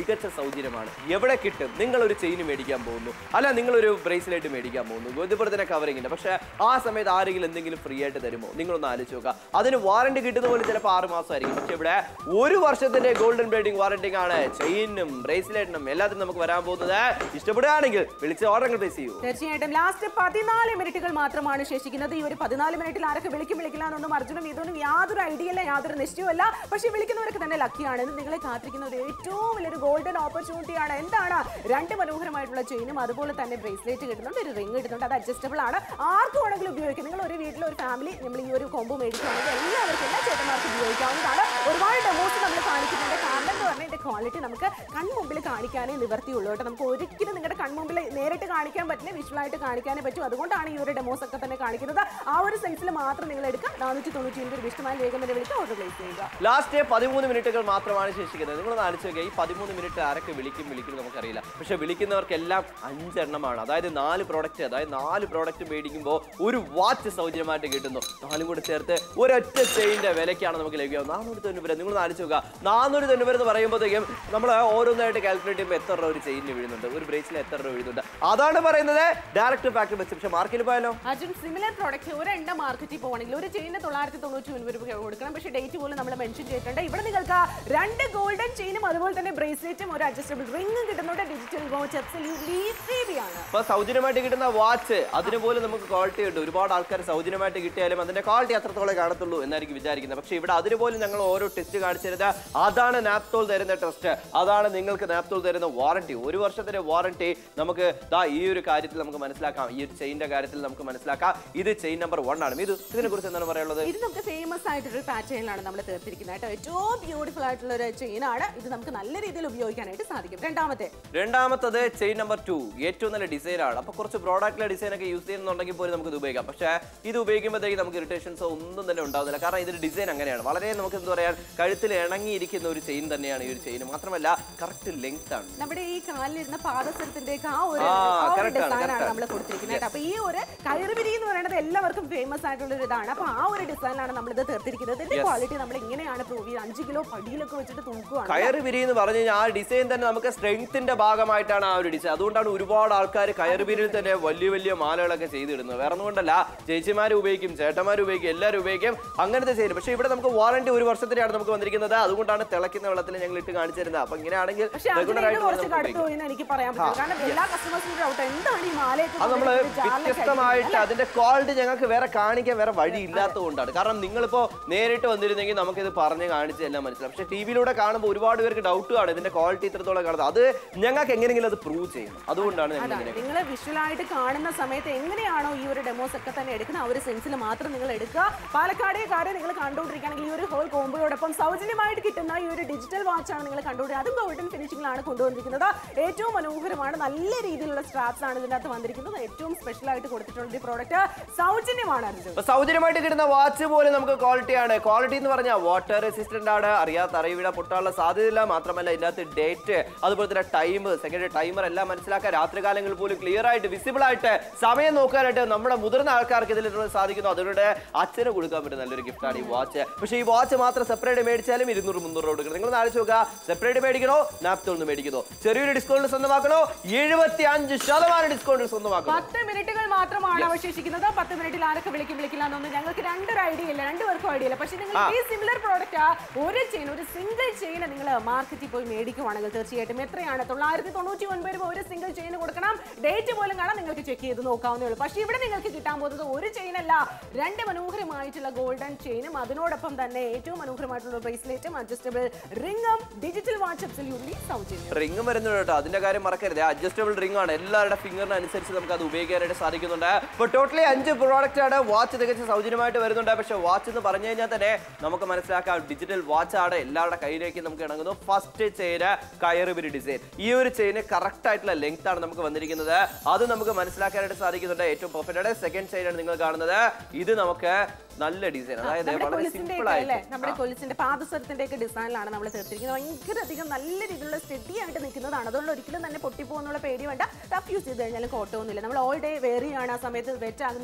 തികച്ച സൗജന്യമാണ് എവിടെ കിട്ടും നിങ്ങൾ ഒരു ചെയിൻ മേടിക്കാൻ പോകുന്നു അല്ല നിങ്ങളൊരു ബ്രേസ്ലെറ്റ് മേടിക്കാൻ പോകുന്നു ഇതുപോലെ തന്നെ കവറിംഗ് ഉണ്ട് പക്ഷേ ആ സമയത്ത് ആരെങ്കിലും എന്തെങ്കിലും ഫ്രീ ആയിട്ട് തരുമോ നിങ്ങളൊന്ന് ആലോചിച്ച് നോക്കുക അതിന് വാറണ്ടി കിട്ടുന്ന പോലെ ചിലപ്പോൾ ആറ് മാസമായിരിക്കും പക്ഷേ ഇവിടെ ഒരു വർഷത്തിന്റെ ഗോൾഡൻ ബ്ലേഡിംഗ് വാറണ്ടി ആണ് ചെയിനും ബ്രേസ്ലെറ്റിനും എല്ലാത്തിനും നമുക്ക് വരാൻ പോകുന്നത് ഇഷ്ടപ്പെടുകയാണെങ്കിൽ വിളിച്ച് ഓർഡർ പ്ലേസ് ചെയ്യൂ തീർച്ചയായിട്ടും ലാസ്റ്റ് പതിനാല് മിനിറ്റുകൾ മാത്രമാണ് ശേഷിക്കുന്നത് ഈ ഒരു പതിനാല് മിനിറ്റിൽ ആരൊക്കെ വിളിക്കും വിളിക്കില്ല എന്നൊന്നും അർജുനും ഇതൊന്നും യാതൊരു ഐഡിയ ഇല്ല യാതൊരു നിശ്ചയവുമല്ല പക്ഷെ വിളിക്കുന്നവരൊക്കെ തന്നെ ലക്കിയാണ് ഇത് നിങ്ങളെ കാത്തിരിക്കുന്ന ഒരു ഏറ്റവും വലിയൊരു ഗോൾഡൻ ഓപ്പർച്യൂണിറ്റിയാണ് എന്താണ് രണ്ട് മനോഹരമായിട്ടുള്ള ചെയിനും അതുപോലെ തന്നെ ബ്രേസ്ലെറ്റ് കിട്ടുന്നുണ്ട് ഒരു റിംഗ് കിട്ടുന്നുണ്ട് അത് അഡ്ജസ്റ്റബിൾ ആണ് ആർക്കും വേണമെങ്കിലും ഉപയോഗിക്കാം നിങ്ങൾ ഒരു വീട്ടിൽ ഒരു ഫാമിലി നമ്മൾ ഈ ഒരു കോമ്പോ മേടിക്കുകയാണെങ്കിൽ എല്ലാവർക്കും എല്ലാ ചേട്ടന്മാർക്കും ഉപയോഗിക്കാവുന്നതാണ് ഒരുപാട് ഡെമോസ് നമ്മൾ കാണിക്കുന്നുണ്ട് കാരണം എന്ന് പറഞ്ഞാൽ ഇതിന്റെ ക്വാളിറ്റി നമുക്ക് കൺമുമ്പിൽ കാണിക്കാനേ നിവർത്തിയുള്ളൂ കേട്ടോ നമുക്ക് ഒരിക്കലും നിങ്ങളുടെ കൺമുമ്പിൽ നേരിട്ട് കാണിക്കാൻ പറ്റില്ല വിഷ്വലായിട്ട് കാണിക്കാനേ പറ്റും അതുകൊണ്ടാണ് ഈ ഒരു ഡെമോസ് ഒക്കെ തന്നെ കാണിക്കുന്നത് ആ ഒരു സൈസിൽ മാത്രം നിങ്ങൾ എടുക്കുക നാനൂറ്റി തൊണ്ണൂറ്റി ഒൻപത് ഇഷ്ടമായ വേഗം തന്നെ വിളിച്ച് ഓർഡർ പ്ലേസ് ചെയ്യുക ലാസ്റ്റ് പതിമൂന്ന് മിനിറ്റുകൾ മാത്രമാണ് ശേഷിക്കുന്നത് നിങ്ങളൊന്ന് ആലോചിച്ച് നോക്കുക ഈ പതിമൂന്ന് മിനിറ്റ് ആരൊക്കെ വിളിക്കും വിളിക്കും നമുക്കറിയില്ല പക്ഷെ വിളിക്കുന്നവർക്കെല്ലാം അഞ്ചെണ്ണമാണ് അതായത് നാല് പ്രോഡക്റ്റ് അതായത് നാല് പ്രോഡക്റ്റ് മേടിക്കുമ്പോൾ ഒരു വാച്ച് സൗജന്യമായിട്ട് കിട്ടുന്നു നാലും കൂടെ ചേർത്ത് ഒരൊറ്റ ചെയിൻ്റെ വിലയ്ക്കാണ് നമുക്ക് ലഭിക്കുക നാനൂറ്റി തൊണ്ണൂറ് നിങ്ങളൊന്ന് ആലോചിച്ച് നോക്കുക നാനൂറ്റി തൊണ്ണൂറ് എന്ന് പറയുമ്പോഴത്തേക്കും നമ്മൾ ഓരോന്നായിട്ട് കാൽക്കുലേറ്റ് ചെയ്യുമ്പോൾ എത്ര രൂപ ഒരു ചെയിനിന് വീഴുന്നുണ്ട് ഒരു ബ്രേസിൽ എത്ര രൂപ വീഴുന്നുണ്ട് അതാണ് പറയുന്നത് ഡയറക്റ്റ് ഫാക്ടറി ബെസ്റ്റ് പക്ഷെ മാർക്കിൽ പോയാലോ അർജുൻ സിമിലർ പ്രോഡക്റ്റ് ഒരെണ്ണം മാർക്കറ്റിൽ പോകണമെങ്കിൽ ഒരു ചെയിന് തൊള്ളായിരത്തി തൊണ്ണൂറ്റി ഒൻപത് രൂപ കൊടുക്കണം പക്ഷേ ഡേറ്റ് പോലും നമ്മൾ മെൻഷൻ ചെയ്തിട്ടുണ്ട് ഇവിടെ നിങ്ങൾക്ക് രണ്ട് ഗോൾഡൻ ചെയിനും അതുപോലെ തന്നെ ബ്രേസ്ലെറ്റും ഒരു അഡ്ജസ്റ്റബിൾ റിംഗും കിട്ടുന്നുണ്ട് ഡിജിറ്റൽ വാച്ച് അബ്സല്യൂട്ട്ലി ഫ്രീ ആണ് ഇപ്പൊ സൗജന്യമായിട്ട് കിട്ടുന്ന വാച്ച് അതിന് പോലും നമുക്ക് ക്വാളിറ്റി ഉണ്ട് ഒരുപാട് ആൾക്കാർ സൗജന്യമായിട്ട് കിട്ടിയാലും അതിന്റെ ക്വാളിറ്റി അത്രത്തോളം കാണത്തുള്ളൂ എന്നായിരിക്കും വിചാരിക്കുന്നത് പക്ഷേ ഇവിടെ അതിന് പോലും ഞങ്ങൾ ഓരോ ടെസ്റ്റ് കാണിച്ചു തരുന്നത് അതാണ് നാപ്തോൾ തരുന്ന ടെസ്റ്റ് അതാണ് നിങ്ങൾക്ക് നാപ്തോൾ തരുന്ന വാറണ്ടി ഒരു വർഷത്തിന്റെ വാറണ്ടി നമുക്ക് ദാ ഈ ഒരു കാര്യത്തിൽ നമുക്ക് മനസ്സിലാക്കാം ഈ ഒരു ചെയിന്റെ കാര്യത്തിൽ നമുക്ക് മനസ്സിലാക്കാം ഇത് ചെയിൻ നമ്പർ വൺ ആണ് ഇത് ഇതിനെ കുറിച്ച് എന്താണ് പറയാനുള്ളത് ഇത് നമുക്ക് ഫേമസ് ആയിട്ടൊരു പാറ്റേണിലാണ് നമ്മൾ തീർത്തിരിക്കുന്നത് കേട്ടോ ഏറ്റവും ബ്യൂട്ടിഫുൾ ആയിട്ടുള്ള ഒരു ചെയിൻ ആണ് ഇത് നമുക്ക് നല്ല രീതിയിൽ ഉപയോഗിക്കാനായിട്ട് സാധിക്കും രണ്ടാമത്തെ രണ്ടാമത്തത് ചെയിൻ നമ്പർ ടു ഏറ്റവും നല്ല ഡിസൈൻ ആണ് അപ്പൊ കുറച്ച് പ്രോഡക്റ്റിലെ ഡിസൈൻ ഒക്കെ യൂസ് ചെയ്യുന്നുണ്ടെങ്കിൽ പോലും നമുക്ക് ഇത് ഉപയോഗിക്കാം പക്ഷേ ഇത് ഉപയോഗിക്കുമ്പോഴത്തേക്ക് നമുക്ക് ഇറിറ്റേഷൻസോ ഒന്നും തന്നെ ഉണ്ടാവുന്നില്ല കാരണം ഇതിന്റെ ഡിസൈൻ അങ്ങനെയാണ് വളരെ നമുക്ക് എന്താ പറയാ കഴുത്തിൽ ഇണങ്ങിയിരിക്കുന്ന ഒരു ചെയിൻ തന്നെയാണ് ഈ ഒരു ചെയിൻ മാത്രമല്ല കറക്റ്റ് ലെങ്ത് ആണ് നമ്മുടെ ഈ കാലിലിരുന്ന പാദസരത്തിന്റെ ആ ഒരു ആ, ആ ഒരു correct ആണ്, ഡിസൈൻ ആണ് correct നമ്മൾ കൊടുത്തിരിക്കുന്നത് കേട്ടോ അപ്പൊ ഈ ഒരു കയറുപിരി എന്ന് പറയുന്നത് എല്ലാവർക്കും ഫേമസ് ആയിട്ടുള്ള ഒരു ഇതാണ് അപ്പൊ ആ ഒരു ഡിസൈനിലാണ് നമ്മൾ ഇത് തീർത്തിരിക്കുന്നത് ഇതിന്റെ Yes. ക്വാളിറ്റി നമ്മൾ ഇങ്ങനെയാണ് പ്രൂവ് ചെയ്യുന്നത് അഞ്ച് കിലോ പടിയിലൊക്കെ വെച്ചിട്ട് തൂക്കുവാണ് കയറ് വിരി എന്ന് പറഞ്ഞു കഴിഞ്ഞാൽ ആ ഡിസൈൻ തന്നെ നമുക്ക് സ്ട്രെങ്ത്തിന്റെ ഭാഗമായിട്ടാണ് ആ ഒരു ഡിസൈൻ അതുകൊണ്ടാണ് ഒരുപാട് ആൾക്കാർ കയറ് വിരിയിൽ തന്നെ വലിയ വലിയ മാലകളൊക്കെ ചെയ്തിടുന്നത് വേറെ ഒന്നുകൊണ്ടല്ല ചേച്ചിമാർ ഉപയോഗിക്കും ചേട്ടന്മാർ ഉപയോഗിക്കും എല്ലാവരും ഉപയോഗിക്കും അങ്ങനത്തെ ചെയ്യും പക്ഷേ ഇവിടെ നമുക്ക് വാറണ്ടി ഒരു വർഷത്തിനാണ് നമുക്ക് വന്നിരിക്കുന്നത് അതുകൊണ്ടാണ് തിളയ്ക്കുന്ന വെള്ളത്തിൽ ഞങ്ങൾ ഇട്ട് കാണിച്ചു തരുന്നത് അപ്പൊ ഇങ്ങനെയാണെങ്കിൽ പക്ഷെ regular അതിന് ആയിട്ട് കുറച്ച് നമുക്ക് കടുത്തു ഉപയോഗിക്കാം. പോയി എന്ന് എനിക്ക് പറയാൻ പറ്റും കാരണം എല്ലാ കസ്റ്റമേഴ്സിനും ഡൗട്ട് എന്താണ് ഈ മാലയൊക്കെ അത് നമ്മൾ കൊണ്ടുവന്നിട്ട് ജാറിലൊക്കെ വ്യത്യസ്തമായിട്ട് അടിക്കുന്നത്? അതിന്റെ ക്വാളിറ്റി ഞങ്ങൾക്ക് വേറെ കാണിക്കാൻ വേറെ വഴി ഇല്ലാത്തതുകൊണ്ടാണ് കാരണം നിങ്ങളിപ്പോ നേരിട്ട് വന്നിരുന്നെങ്കിൽ നമുക്കിത് പറഞ്ഞ് കാണിച്ച് എല്ലാം മനസ്സിലാവും പക്ഷേ ടി വിയിലൂടെ കാണുമ്പോൾ ഒരുപാട് പേർക്ക് ഡൗട്ട് ആണ് ഇതിന്റെ ക്വാളിറ്റി ഇത്രത്തോളം കാണുന്നത് അത് ഞങ്ങൾക്ക് എങ്ങനെയെങ്കിലും അത് പ്രൂവ് ചെയ്യണം അതുകൊണ്ടാണ് ഞങ്ങൾ അതാണ് ഇങ്ങനെ നിങ്ങൾ വിഷ്വലായിട്ട് കാണുന്ന സമയത്ത് എങ്ങനെയാണോ ഈ ഒരു ഡെമോസ് ഒക്കെ തന്നെ എടുക്കുന്ന ആ ഒരു സെൻസിൽ മാത്രം നിങ്ങൾ എടുക്കുക പാലക്കാടേ കാര്യം നിങ്ങൾ കണ്ടുകൊണ്ടിരിക്കുകയാണെങ്കിൽ ഈ ഒരു ഹോൾ കോമ്പോയോടൊപ്പം സൗജന്യമായിട്ട് കിട്ടുന്ന ഈ ഒരു ഡിജിറ്റൽ വാച്ചാണ് നിങ്ങൾ കണ്ടുകൊണ്ടിരിക്കുന്നത് അതും ഗോൾഡൻ ഫിനിഷിംഗിലാണ് കൊണ്ടുവന്നിരിക്കുന്നത് ഏറ്റവും മനോഹരമാണ് നല്ല രീതിയിലുള്ള സ്ട്രാപ്സ് ആണ് ഇതിനകത്ത് വന്നിരിക്കുന്നത് ഏറ്റവും സ്പെഷ്യൽ ആയിട്ട് കൊടുത്തിട്ടുള്ള ഈ പ്രോഡക്റ്റ് സൗജന്യമാണ് അർജുൻ അപ്പൊ സൗജന്യമായിട്ട് കിട്ടുന്ന വാച്ച് പോലും നമുക്ക് ക്വാളിറ്റിയാണ് ക്വാളിറ്റി എന്ന് പറഞ്ഞാൽ വാട്ടർ റെസിസ്റ്റന്റ് ആണ് അറിയാത്ത അറിവിട പൊട്ടാനുള്ള സാധ്യതയില്ല മാത്രമല്ല ഇതിനകത്ത് ഡേറ്റ് അതുപോലെ തന്നെ ടൈം സെക്കൻഡ് ടൈമർ എല്ലാം മനസ്സിലാക്കാൻ രാത്രികാലങ്ങളിൽ പോലും ക്ലിയർ ആയിട്ട് വിസിബിൾ ആയിട്ട് സമയം നോക്കാനായിട്ട് നമ്മുടെ മുതിർന്ന ആൾക്കാർക്ക് ഇതിൽ സാധിക്കുന്നു അതിലൂടെ അച്ഛന് കൊടുക്കാൻ പറ്റുന്ന നല്ലൊരു ഗിഫ്റ്റാണ് ഈ വാച്ച് പക്ഷേ ഈ വാച്ച് മാത്രം സെപ്പറേറ്റ് മേടിച്ചാലും ഇരുന്നൂറ് മുന്നൂറ് രൂപ കൊടുക്കണം നിങ്ങൾ ആലോചിച്ച് നോക്കുക സെപ്പറേറ്റ് മേടിക്കണോ നാപ്തോൾ നിന്ന് മേടിക്കണോ ചെറിയൊരു ഡിസ്കൗണ്ട് സ്വന്തമാക്കണോ എഴുപത്തി അഞ്ച് ശതമാനം ഡിസ്കൗണ്ട് സ്വന്തമാക്കണോ പത്ത് മിനിറ്റുകൾ മാത്രമാണ് അവശേഷിക്കുന്നത് പത്ത് മിനിറ്റിൽ ആരൊക്കെ വിളിക്കും വിളിക്കില്ല എന്നൊന്നും ഞങ്ങൾക്ക് രണ്ടൊരു ഐഡിയ ഇല്ല രണ്ടുപേർക്കും ഐഡിയ ഇല്ല പക്ഷെ നിങ്ങൾ ഈ സിമിലർ പ്രോഡക്റ്റ് ഒരു ചെയിൻ ഒരു സിംഗിൾ ചെയിൻ നിങ്ങൾ മാർക്കറ്റിൽ പോയി മേടിക്കുവാണെങ്കിൽ തീർച്ചയായിട്ടും എത്രയാണ് തൊള്ളായിരത്തി തൊണ്ണൂറ്റി ഒൻപത് രൂപ ഒരു സിംഗിൾ ചെയിൻ കൊടുക്കണം ഡേറ്റ് പോലും കാണാൻ നിങ്ങൾക്ക് ചെക്ക് ചെയ്ത് നോക്കാവുന്നേ ഉള്ളൂ പക്ഷേ ഇവിടെ നിങ്ങൾക്ക് കിട്ടാൻ പോകുന്നത് ഒരു ചെയിൻ അല്ല രണ്ട് മനോഹരമായിട്ടുള്ള ഗോൾഡൻ ചെയിനും അതിനോടൊപ്പം തന്നെ ഏറ്റവും മനോഹരമായിട്ടുള്ള ബ്രേസ്ലെറ്റും അഡ്ജസ്റ്റബിൾ റിംഗും ഡിജിറ്റൽ വാച്ച് അബ്സല്യൂട്ട്ലി സൗജന്യം റിംഗ് വരുന്നുണ്ട് കേട്ടോ അതിന്റെ കാര്യം മറക്കരുത് അഡ്ജസ്റ്റബിൾ റിംഗ് ആണ് എല്ലാവരുടെ ഫിംഗറിന് അനുസരിച്ച് നമുക്ക് അത് ഉപയോഗിക്കാനായിട്ട് സാധിക്കുന്നുണ്ട് ഇപ്പോൾ ടോട്ടലി അഞ്ച് പ്രോഡക്റ്റ് ആണ് വാച്ച് തികച്ച് സൗജന്യമായിട്ട് വരുന്നുണ്ട് പക്ഷേ വാച്ച് എന്ന് പറഞ്ഞു കഴിഞ്ഞാൽ തന്നെ നമുക്ക് മനസ്സിലാക്കാം ഡിജിറ്റൽ വാച്ച് ആണ് എല്ലാവരുടെ കയ്യിലേക്ക് നമുക്ക് ഇണങ്ങുന്നു ഫസ്റ്റ് ചെയിന് കയറുപിരി ഡിസൈൻ ഈ ഒരു ചെയിന് കറക്റ്റ് ആയിട്ടുള്ള ലെങ്ത് ആണ് നമുക്ക് വന്നിരിക്കുന്നത് അത് നമുക്ക് മനസ്സിലാക്കാനായിട്ട് സാധിക്കുന്നുണ്ട് ഏറ്റവും പെർഫെക്റ്റ് ആണ് സെക്കൻഡ് ചെയിനാണ് നിങ്ങൾ കാണുന്നത് ഇത് നമുക്ക് നല്ല ഡിസൈൻ അതായത് നമ്മുടെ വളരെ കൊലുസിന്റെ സിമ്പിൾ ഒക്കെ അല്ലേ ആയിട്ട് നമ്മുടെ കൊലുസിന്റെ പാദസരത്തിന്റെ ഒക്കെ ഡിസൈനിലാണ് നമ്മൾ തീർത്തിരിക്കുന്നത് ഭയങ്കര അധികം നല്ല രീതിയിലുള്ള സ്റ്റഡി ആയിട്ട് നിൽക്കുന്നതാണ് അതുകൊണ്ട് ഒരിക്കലും തന്നെ പൊട്ടിപ്പോകുന്നുള്ള പേടി വേണ്ട റഫ് യൂസ് ചെയ്ത് കഴിഞ്ഞാൽ കോട്ടമൊന്നുമില്ല നമ്മൾ ഓൾ ഡേ വെയർ ചെയ്യാണ് ആ സമയത്ത് വെറ്റ് ആകുന്നുണ്ട്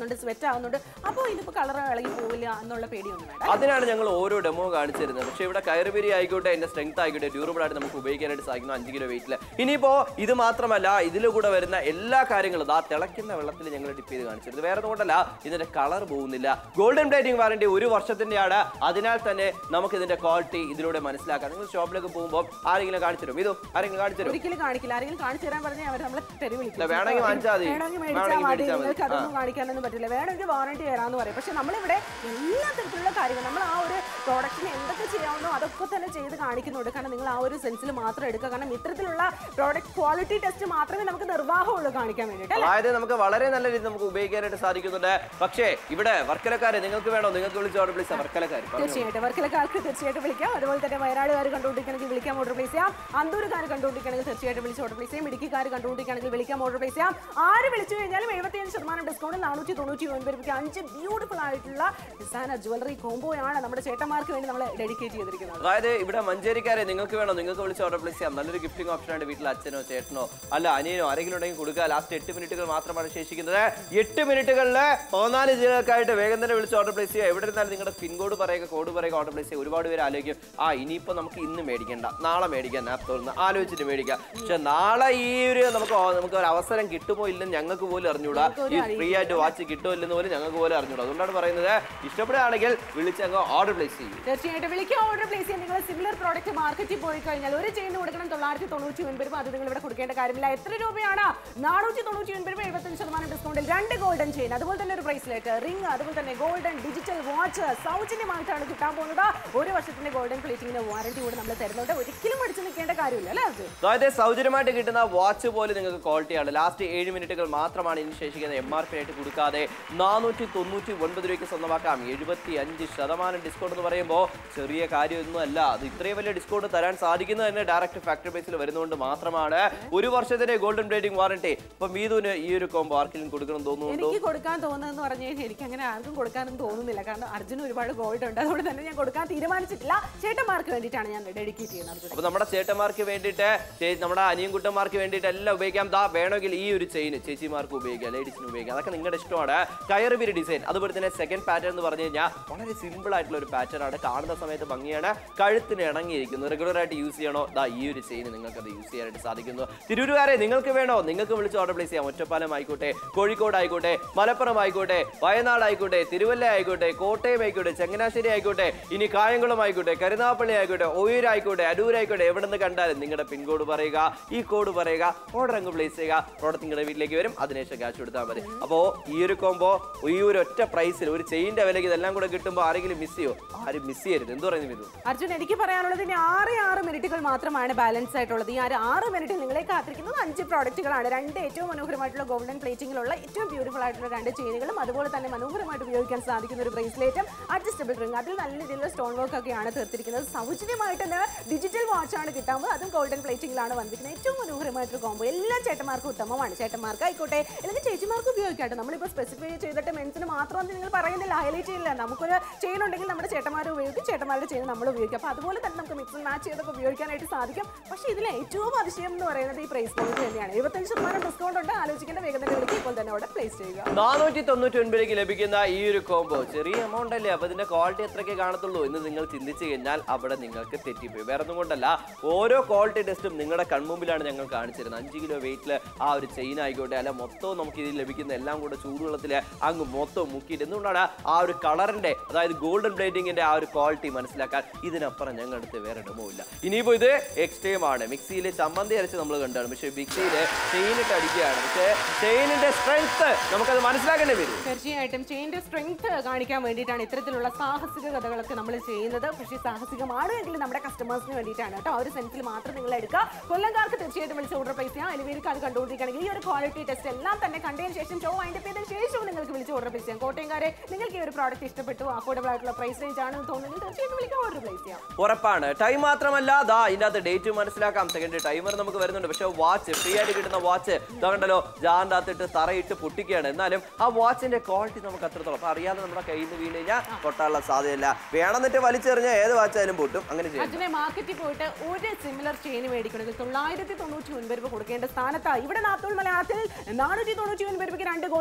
പോകുന്നുണ്ട് സ്വെറ്റ് ആവുന്നുണ്ട് അപ്പോൾ ഇതിപ്പോൾ കളർ ഇളകി പോവില്ല എന്നുള്ള പേടിയൊന്നും വേണ്ട അതിനാണ് ഞങ്ങൾ ഓരോ ഡെമോ കാണിച്ചു തരുന്നത് പക്ഷേ ഇവിടെ കയറുപിരി ആയിക്കോട്ടെ എന്റെ സ്ട്രെങ്ത് ആയിക്കോട്ടെ ഡ്യൂറബിൾ ആയിട്ട് നമുക്ക് ഉപയോഗിക്കാനായിട്ട് സാധിക്കുന്നു അഞ്ച് കിലോ വെയിറ്റിൽ ഇനിയിപ്പോ ഇത് മാത്രമല്ല ഇതിൽ കൂടെ വരുന്ന എല്ലാ കാര്യങ്ങളും ആ തിളയ്ക്കുന്ന വെള്ളത്തിൽ ഞങ്ങൾ ഡിപ്പ് ചെയ്ത് കാണിച്ചിരുന്നത് വേറെ ഒന്നും കൊണ്ടല്ല ഇതിന്റെ കളർ പോകുന്നില്ല ഗോൾഡൻ പ്ലേറ്റിംഗ് വാറന്റി ഒരു വർഷത്തിന്റെയാണ് അതിനാൽ തന്നെ നമുക്ക് ഇതിന്റെ ക്വാളിറ്റി ഇതിലൂടെ മനസ്സിലാക്കാം നിങ്ങൾ ഷോപ്പിലേക്ക് പോകുമ്പോൾ ആരെങ്കിലും കാണിച്ചു തരും ഇതോ ആരെങ്കിലും കാണിച്ചു തരും ഒരിക്കലും കാണിക്കില്ല ആരെങ്കിലും കാണിച്ചു തരാൻ പറഞ്ഞാൽ അവർ നമ്മളെ തെറി വിളിക്കും ഇല്ല, വേണമെങ്കിൽ വാങ്ങിച്ചാൽ മതി. വേണമെങ്കിൽ വേണമെങ്കിൽ മേടിച്ചാൽ മതി മേടിച്ചാൽ മതി. നിങ്ങൾക്ക് അതൊന്നും കാണിക്കാനൊന്നും പറ്റില്ല വേണമെങ്കിൽ വാറണ്ടി തരാമെന്ന് പറയും പക്ഷെ നമ്മളിവിടെ എല്ലാ തരത്തിലുള്ള കാര്യങ്ങൾ നമ്മൾ ആ ഒരു പ്രോഡക്റ്റിന് എന്തൊക്കെ ചെയ്യാവുന്നോ അതൊക്കെ തന്നെ ചെയ്ത് കാണിക്കുന്നുണ്ട് കാരണം നിങ്ങൾ ആ ഒരു സെൻസിൽ മാത്രം എടുക്കുക കാരണം ഇത്തരത്തിലുള്ള പ്രോഡക്റ്റ് ക്വാളിറ്റി ടെസ്റ്റ് മാത്രമേ നമുക്ക് നിർവാഹമുള്ളൂ കാണിക്കാൻ വേണ്ടിയിട്ട് അല്ലേ? അതായത് നമുക്ക് വളരെ നല്ല രീതിയിൽ നമുക്ക് ഉപയോഗിക്കാനായിട്ട് സാധിക്കുന്നുണ്ട് പക്ഷേ ഇവിടെ വർക്കലക്കാരെ നിങ്ങൾക്ക് വേണോ നിങ്ങൾക്ക് വിളിച്ച് ഓർഡർ പ്ലീസ് വർക്കലക്കാർ തീർച്ചയായിട്ടും വർക്കിലക്കാർക്ക് തീർച്ചയായിട്ടും വിളിക്കാം അതുപോലെ തന്നെ വയനാടുകാർ കണ്ടുകൊണ്ടിരിക്കണമെങ്കിൽ വിളിക്കാം ഓർഡർ പ്ലേസ് ചെയ്യാം അന്തൂരുകാർ കണ്ടുകൊണ്ടിരിക്കണമെങ്കിൽ തീർച്ചയായിട്ടും വിളിച്ച് ഓർഡർ പ്ലേസ് ചെയ്യാം ഇടുക്കിക്കാർ കണ്ടുകൊണ്ടിരിക്കണമെങ്കിൽ വിളിക്കാം ഓർഡർ പ്ലേസ് ചെയ്യാം ആര് വിളിച്ചു കഴിഞ്ഞാലും എഴുപത്തിയഞ്ച് ശതമാനം ഡിസ്കൗണ്ട് നാനൂറ്റി തൊണ്ണൂറ്റി ഒൻപത് രൂപയ്ക്ക് അഞ്ച് ബ്യൂട്ടിഫുൾ ആയിട്ടുള്ള ഡിസൈനർ ജ്വല്ലറി കോംബോയാണ് നമ്മുടെ ചേട്ടന്മാർക്ക് വേണ്ടി നമ്മൾ ഡെഡിക്കേറ്റ് ചെയ്തിരിക്കുന്നത് അതായത് ഇവിടെ മഞ്ചേരിക്കാരെ നിങ്ങൾക്ക് വേണോ നിങ്ങൾക്ക് വിളിച്ച് ഓർഡർ പ്ലേസ് ചെയ്യാം നല്ലൊരു ഗിഫ്റ്റിംഗ് ഓപ്ഷൻ ആണ് വീട്ടിൽ അച്ഛനോ ചേട്ടനോ അല്ല അനിയനോ ആരെങ്കിലും ഉണ്ടെങ്കിൽ കൊടുക്കുക ലാസ്റ്റ് എട്ട് മിനിറ്റുകൾ മാത്രമാണ് ശേഷിക്കുന്നത് എട്ട് മിനിറ്റുകളിൽ പതിനാല് ജില്ലകൾക്കായിട്ട് വേഗം തന്നെ വിളിച്ച് ഓർഡർ പ്ലേസ് ചെയ്യുക എവിടെ ഇരുന്നാലും നിങ്ങളുടെ പിൻ കോഡ് പറയുക കോഡ് പറയുക ഓർഡർ പ്ലേസ് ചെയ്യുക ഒരുപാട് പേര് ആലോചിക്കും ആ ഇനിയിപ്പോൾ നമുക്ക് ഇന്ന് മേടിക്കണ്ട നാളെ മേടിക്കാം ആപ്പ് തുറന്ന് ആലോചിച്ചിട്ട് മേടിക്കാം പക്ഷെ നാളെ ഈ ഒരു നമുക്ക് ഓ- നമുക്ക് ഒരു അവസരം കിട്ടുമോ ഇല്ലെന്ന് ഞങ്ങൾക്ക് പോലും അറിഞ്ഞൂടാ ഈ ഫ്രീ ആയിട്ട് വാച്ച് കിട്ടുമോ ഇല്ലെന്ന് പോലും ഞങ്ങൾക്ക് പോലും അറിഞ്ഞൂടാ അതുകൊണ്ടാണ് പറയുന്നത് ഇഷ്ടപ്പെടുകയാണെങ്കിൽ വിളിച്ചങ്ങ് ഓർഡർ പ്ലേസ് ചെയ്യും തീർച്ചയായിട്ടും വിളിക്കുക ഓർഡർ പ്ലേസ് ചെയ്യാൻ നിങ്ങൾ സിമിലർ പ്രോഡക്റ്റ് മാർക്കറ്റിൽ പോയി കഴിഞ്ഞാൽ ഒരു ചെയിൻ കൊടുക്കണം തൊള്ളായിരത്തി തൊണ്ണൂറ്റി ഒൻപത് രൂപ അത് നിങ്ങൾ ഇവിടെ കൊടുക്കേണ്ട കാര്യമില്ല എത്ര രൂപയാണ് നാനൂറ്റി തൊണ്ണൂറ്റി ഒൻപത് രൂപ എഴുപത്തഞ്ച് ശതമാനം ഡിസ്കൗണ്ടിൽ രണ്ട് ഗോൾഡൻ ചെയിൻ അതുപോലെ തന്നെ ഒരു ബ്രേസ്ലെറ്റ് റിംഗ് അതുപോലെ തന്നെ ഗോൾഡൻ ഡിജിറ്റൽ വാച്ച് സൗജന്യമായിട്ടാണ് കിട്ടാൻ പോകുന്നത് ഒരു വർഷത്തിന്റെ ഗോൾഡൻ പ്ലേറ്റിംഗിന് വാറന്റി കൂടെ നമ്മൾ തരുന്നുണ്ട് ഒരിക്കലും അടിച്ചു നിൽക്കേണ്ട കാര്യമില്ല അല്ലേ അത് അതായത് സൗജന്യമായിട്ട് കിട്ടുന്ന വാച്ച് പോലെ നിങ്ങൾക്ക് ക്വാളിറ്റിയാണ് ലാസ്റ്റ് ഏഴ് മിനിറ്റുകൾ മാത്രമാണ് ഇനി ശേഷിക്കുന്നത് എം ആർ പി ആയിട്ട് കൊടുക്കാതെ നാനൂറ്റി തൊണ്ണൂറ്റി ഒൻപത് രൂപയ്ക്ക് സ്വന്തമാക്കാം എഴുപത്തി അഞ്ച് ശതമാനം ഡിസ്കൗണ്ട് എന്ന് പറയുമ്പോൾ ചെറിയ കാര്യമൊന്നും അല്ല അത് ഇത്രയും വലിയ ഡിസ്കൗണ്ട് തരാൻ സാധിക്കുന്നത് തന്നെ ഡയറക്റ്റ് ഫാക്ടറി ബേസിൽ വരുന്നതുകൊണ്ട് മാത്രമാണ് ഒരു വർഷത്തിന്റെ ഗോൾഡൻ പ്ലേറ്റിംഗ് വാറന്റി ഇപ്പം വീതുവിന് ഈ ഒരു കോംബോ ആർക്കെങ്കിലും കൊടുക്കണം തോന്നുന്നുണ്ടോ എനിക്ക് കൊടുക്കാൻ തോന്നുന്നതെന്ന് പറഞ്ഞു കഴിഞ്ഞാൽ എനിക്ക് അങ്ങനെ ആർക്കും കൊടുക്കാനൊന്നും തോന്നുന്നില്ല കാരണം അർജുന് ഒരുപാട് ഗോൾഡ് ഉണ്ട് അതുകൊണ്ട് തന്നെ ഞാൻ കൊടുക്കാൻ തീരുമാനിച്ചിട്ടില്ല ചേട്ടന്മാർക്ക് വേണ്ടിയിട്ടാണ് ഞാൻ ഡെഡിക്കേറ്റ് ചെയ്യുന്നത് അർജുന അപ്പൊ നമ്മുടെ ചേട്ടന്മാർക്ക് വേണ്ടിയിട്ട് ചേ- നമ്മുടെ അനിയൻകുട്ടന്മാർക്ക് വേണ്ടിയിട്ട് എല്ലാം ഉപയോഗിക്കാം ദാ വേണമെങ്കിൽ ഈ ഒരു ചെയിൻ ചേച്ചിമാർക്ക് ഉപയോഗിക്കാം ലേഡീസിന് ഉപയോഗിക്കാം അതൊക്കെ നിങ്ങളുടെ ഇഷ്ടമാണ് കയറുപിരി ഡിസൈൻ അതുപോലെ തന്നെ സെക്കൻഡ് പാറ്റേൺ എന്ന് പറഞ്ഞു കഴിഞ്ഞാൽ വളരെ സിമ്പിൾ ആയിട്ടുള്ള ഒരു പാറ്റേൺ ആണ് കാണുന്ന സമയത്ത് ഭംഗിയാണ് കഴുത്തിന് ഇണങ്ങിയിരിക്കുന്നു റെഗുലർ ആയിട്ട് യൂസ് ചെയ്യണോ ദാ ഈ ഒരു ചെയിൻ നിങ്ങൾക്ക് അത് യൂസ് ചെയ്യാനായിട്ട് സാധിക്കുന്നു തിരൂരുകാരെ നിങ്ങൾക്ക് വേണോ നിങ്ങൾക്ക് വിളിച്ച് ഓർഡർ പ്ലേസ് ചെയ്യാം ഒറ്റപ്പാലം ആയിക്കോട്ടെ കോഴിക്കോട് ആയിക്കോട്ടെ മലപ്പുറം ആയിക്കോട്ടെ വയനാട് ആയിക്കോട്ടെ തിരുവല്ല ആയിക്കോട്ടെ കോട്ടയം ആയിക്കോട്ടെ ചങ്ങനാശ്ശേരി ആയിക്കോട്ടെ ഇനി കായംകുളം ആയിക്കോട്ടെ കരുനാപ്പള്ളി ആയിക്കോട്ടെ ഒയൂരായിക്കോട്ടെ അടൂരായിക്കോട്ടെ എവിടെ നിന്ന് കണ്ടാലും നിങ്ങളുടെ പിൻകോഡ് പറയുക ഈ കോഡ് പറയുക ഓർഡർ അങ്ങ് പ്ലേസ് ചെയ്യുക പ്രോഡക്റ്റ് നിങ്ങളുടെ വീട്ടിലേക്ക് വരും അതിനുശേഷം ക്യാഷ് കൊടുത്താൽ മതി അപ്പോൾ ഈ ഒരു കോമ്പോ ഈ ഒരു ഒറ്റ പ്രൈസിൽ ഒരു ചെയിൻ്റെ വിലയ്ക്ക് ഇതെല്ലാം കൂടെ കിട്ടുമ്പോൾ ആരെങ്കിലും മിസ് ചെയ്യോ ആരും മിസ് ചെയ്യരുത് എന്ത് പറയുന്നു ഇത് അർജുൻ എനിക്ക് പറയാനുള്ളത് ഇനി ആറ് ആറ് മിനിറ്റുകൾ മാത്രമാണ് ബാലൻസ് ആയിട്ടുള്ളത് ഈ ആറ് ആറ് മിനിറ്റിൽ നിങ്ങളെ കാത്തിരിക്കുന്നത് അഞ്ച് പ്രോഡക്റ്റുകളാണ് രണ്ട് ഏറ്റവും മനോഹരമായിട്ടുള്ള ഗോൾഡൻ പ്ലേറ്റിംഗിലുള്ള ഏറ്റവും ബ്യൂട്ടിഫുൾ ആയിട്ടുള്ള രണ്ട് ചെയിനുകളും അതുപോലെ തന്നെ മനോഹരമായിട്ട് ഉപയോഗിക്കാൻ സാധിക്കുന്ന ഒരു ബ്രേസ്ലേറ്റും അഡ്ജസ്റ്റബിൾ റിംഗ് അതിൽ നല്ല രീതിയിലുള്ള സ്റ്റോൺ വർക്ക് ഒക്കെയാണ് തീർത്തിരിക്കുന്നത് സൗജന്യമായിട്ട് ഡിജിറ്റൽ വാച്ചാണ് കിട്ടാൻ പോകുന്നത് അതും ഗോൾഡൻ പ്ലേറ്റിംഗിലാണ് വന്നിരിക്കുന്നത് ഏറ്റവും മനോഹരമായിട്ടൊരു കോമ്പോ എല്ലാ ചേട്ടന്മാർക്കും ഉത്തമമാണ് ചേട്ടന്മാർക്ക് ആയിക്കോട്ടെ അല്ലെങ്കിൽ ചേച്ചിമാർക്ക് ഉപയോഗിക്കാട്ടെ നമ്മളിപ്പോൾ സ്പെസിഫൈ ചെയ്തിട്ട് മെൻസിന് മാത്രം നിങ്ങൾ പറയുന്നില്ല ഹൈലൈറ്റ് ചെയ്യില്ല നമുക്കൊരു ചെയിൻ ഉണ്ടെങ്കിൽ നമ്മുടെ ചേട്ടന്മാർ ഉപയോഗിക്കും ചേട്ടന്മാരുടെ ചെയിൻ നമ്മൾ ഉപയോഗിക്കും അപ്പോൾ അതുപോലെ തന്നെ നമുക്ക് മിക്സ് മാച്ച് ചെയ്തൊക്കെ ഉപയോഗിക്കാനായിട്ട് സാധിക്കും പക്ഷേ ഇതിൽ ഏറ്റവും അതിശയം എന്ന് പറയുന്നത് ഈ പ്രൈസ് പോയിന്റ് തന്നെയാണ് എഴുപത്തഞ്ച് ശതമാനം ഡിസ്കൗണ്ട് ഉണ്ട് ആലോചിക്കേണ്ട വേഗം തന്നെ വിളിക്ക് ഇപ്പോൾ തന്നെ അവിടെ പ്ലേസ് ചെയ്യുക നാനൂറ്റി തൊണ്ണൂറ്റി ഒൻപതിലേക്ക് ലഭിക്കുന്ന ഈ ഒരു കോംബോ ചെറിയ എമൗണ്ട് അല്ലേ അപ്പൊ ഇതിന്റെ ക്വാളിറ്റി എത്രയൊക്കെ കാണത്തുള്ളൂ എന്ന് നിങ്ങൾ ചിന്തിച്ചു കഴിഞ്ഞാൽ അവിടെ നിങ്ങൾക്ക് തെറ്റിപ്പോയി വേറെ ഒന്നും കൊണ്ടല്ല ഓരോ ക്വാളിറ്റി ടെസ്റ്റും നിങ്ങളുടെ കൺമുമ്പിലാണ് ഞങ്ങൾ കാണിച്ചിരുന്നത് അഞ്ച് കിലോ വെയിറ്റിൽ ആ ഒരു ചെയിൻ ആയിക്കോട്ടെ അല്ല മൊത്തവും നമുക്ക് ഇതിൽ ലഭിക്കുന്ന എല്ലാം കൂടെ ചൂടുവെള്ളത്തിൽ അങ്ങ് മൊത്തം മുക്കിയിട്ട് എന്തുകൊണ്ടാണ് ആ ഒരു കളറിന്റെ അതായത് ഗോൾഡൻ പ്ലേറ്റിംഗിന്റെ ആ ഒരു ക്വാളിറ്റി മനസ്സിലാക്കാൻ ഇതിനപ്പുറം ഞങ്ങളുടെ അടുത്ത് വേറെ ഇടമോ ഇല്ല ഇനിയിപ്പോ ഇത് എക്സ്ട്രീം ആണ് മിക്സിയിൽ ചമ്മന്തി അരച്ച് നമ്മൾ കണ്ടാണ് പക്ഷേ മിക്സിയിൽ ചെയിനിട്ട് അടിക്കുകയാണ് പക്ഷേ ചെയിനിന്റെ സ്ട്രെങ്ത് നമുക്കത് മനസ്സിലാക്കേണ്ടി വരും തീർച്ചയായിട്ടും ചെയിൻ്റെ സ്ട്രെങ്ത് കാണിക്കാൻ വേണ്ടിയിട്ടാണ് ഇത്തരത്തിലുള്ള സാഹസിക കഥകളൊക്കെ നമ്മൾ ചെയ്യുന്നത് പക്ഷേ സാഹസികമാണ് എങ്കിൽ നമ്മുടെ കസ്റ്റമേഴ്സിന് വേണ്ടിയിട്ടാണ് കേട്ടോ ആ ഒരു സെൻസിൽ മാത്രം നിങ്ങൾ എടുക്കുക കൊല്ലംകാർക്ക് തീർച്ചയായിട്ടും വിളിച്ച് ഓർഡർ പ്ലേസ് ചെയ്യാം അലുവേലിക്ക് അത് കണ്ടുകൊണ്ടിരിക്കുകയാണെങ്കിൽ ഈ ഒരു ക്വാളിറ്റി ടെസ്റ്റ് എല്ലാം തന്നെ കണ്ടതിന് ശേഷം ഷോ അതിൻ്റെ ചെയ്തതിന് ശേഷവും നിങ്ങൾക്ക് വിളിച്ച് ഓർഡർ പ്ലേസ് ചെയ്യാം കോട്ടയംകാരെ നിങ്ങൾക്ക് ഈ ഒരു പ്രോഡക്റ്റ് ഇഷ്ടപ്പെട്ടു അഫോർഡബിൾ ആയിട്ടുള്ള പ്രൈസ് റേഞ്ച് ആണെന്ന് തോന്നുന്നെങ്കിൽ തീർച്ചയായിട്ടും വിളിക്കാം ഓർഡർ പ്ലേസ് ചെയ്യാം ഉറപ്പാണ് ടൈം മാത്രമല്ല ദാ ഇതിന്റെ അകത്ത് ഡേറ്റ് മനസ്സിലാക്കാം സെക്കൻഡ് ടൈമർ നമുക്ക് വരുന്നുണ്ട് പക്ഷെ വാച്ച് ഫ്രീ ആയിട്ട് കിട്ടുന്ന വാച്ച് ഇതാകണ്ടല്ലോ ജാറിന്റെ അകത്തിട്ട് തറയിട്ട് പൊട്ടിക്കുകയാണ് എന്നാലും ആ വാച്ചിന്റെ ക്വാളിറ്റി നമുക്ക് അത്രത്തോളം അപ്പൊ അറിയാതെ നമ്മുടെ കയ്യിൽ നിന്ന് വീണ് കഴിഞ്ഞാൽ പൊട്ടാനുള്ള സാധ്യതയില്ല വേണമെന്നിട്ട് വലിച്ചെറിഞ്ഞാൽ ഏത് വാച്ചായാലും പൊട്ടും അങ്ങനെ ചെയ്യും അതിനെ മാർക്കറ്റിൽ പോയിട്ട് ഒരു സിമിലർ ചെയിൻ മേടിക്കണമെങ്കിൽ തൊള്ളായിരത്തി തൊണ്ണൂറ്റി ഒൻപത് രൂപ കൊടുക്കേണ്ട സ്ഥാനത്ത് ഇവിടെ നാത്തോൾ മലയാളത്തിൽ നാനൂറ്റി തൊണ്ണൂറ്റി ഒൻപത് രൂപയ്ക്ക് രണ്ട് ഗോൾഡൻ ചെയിനും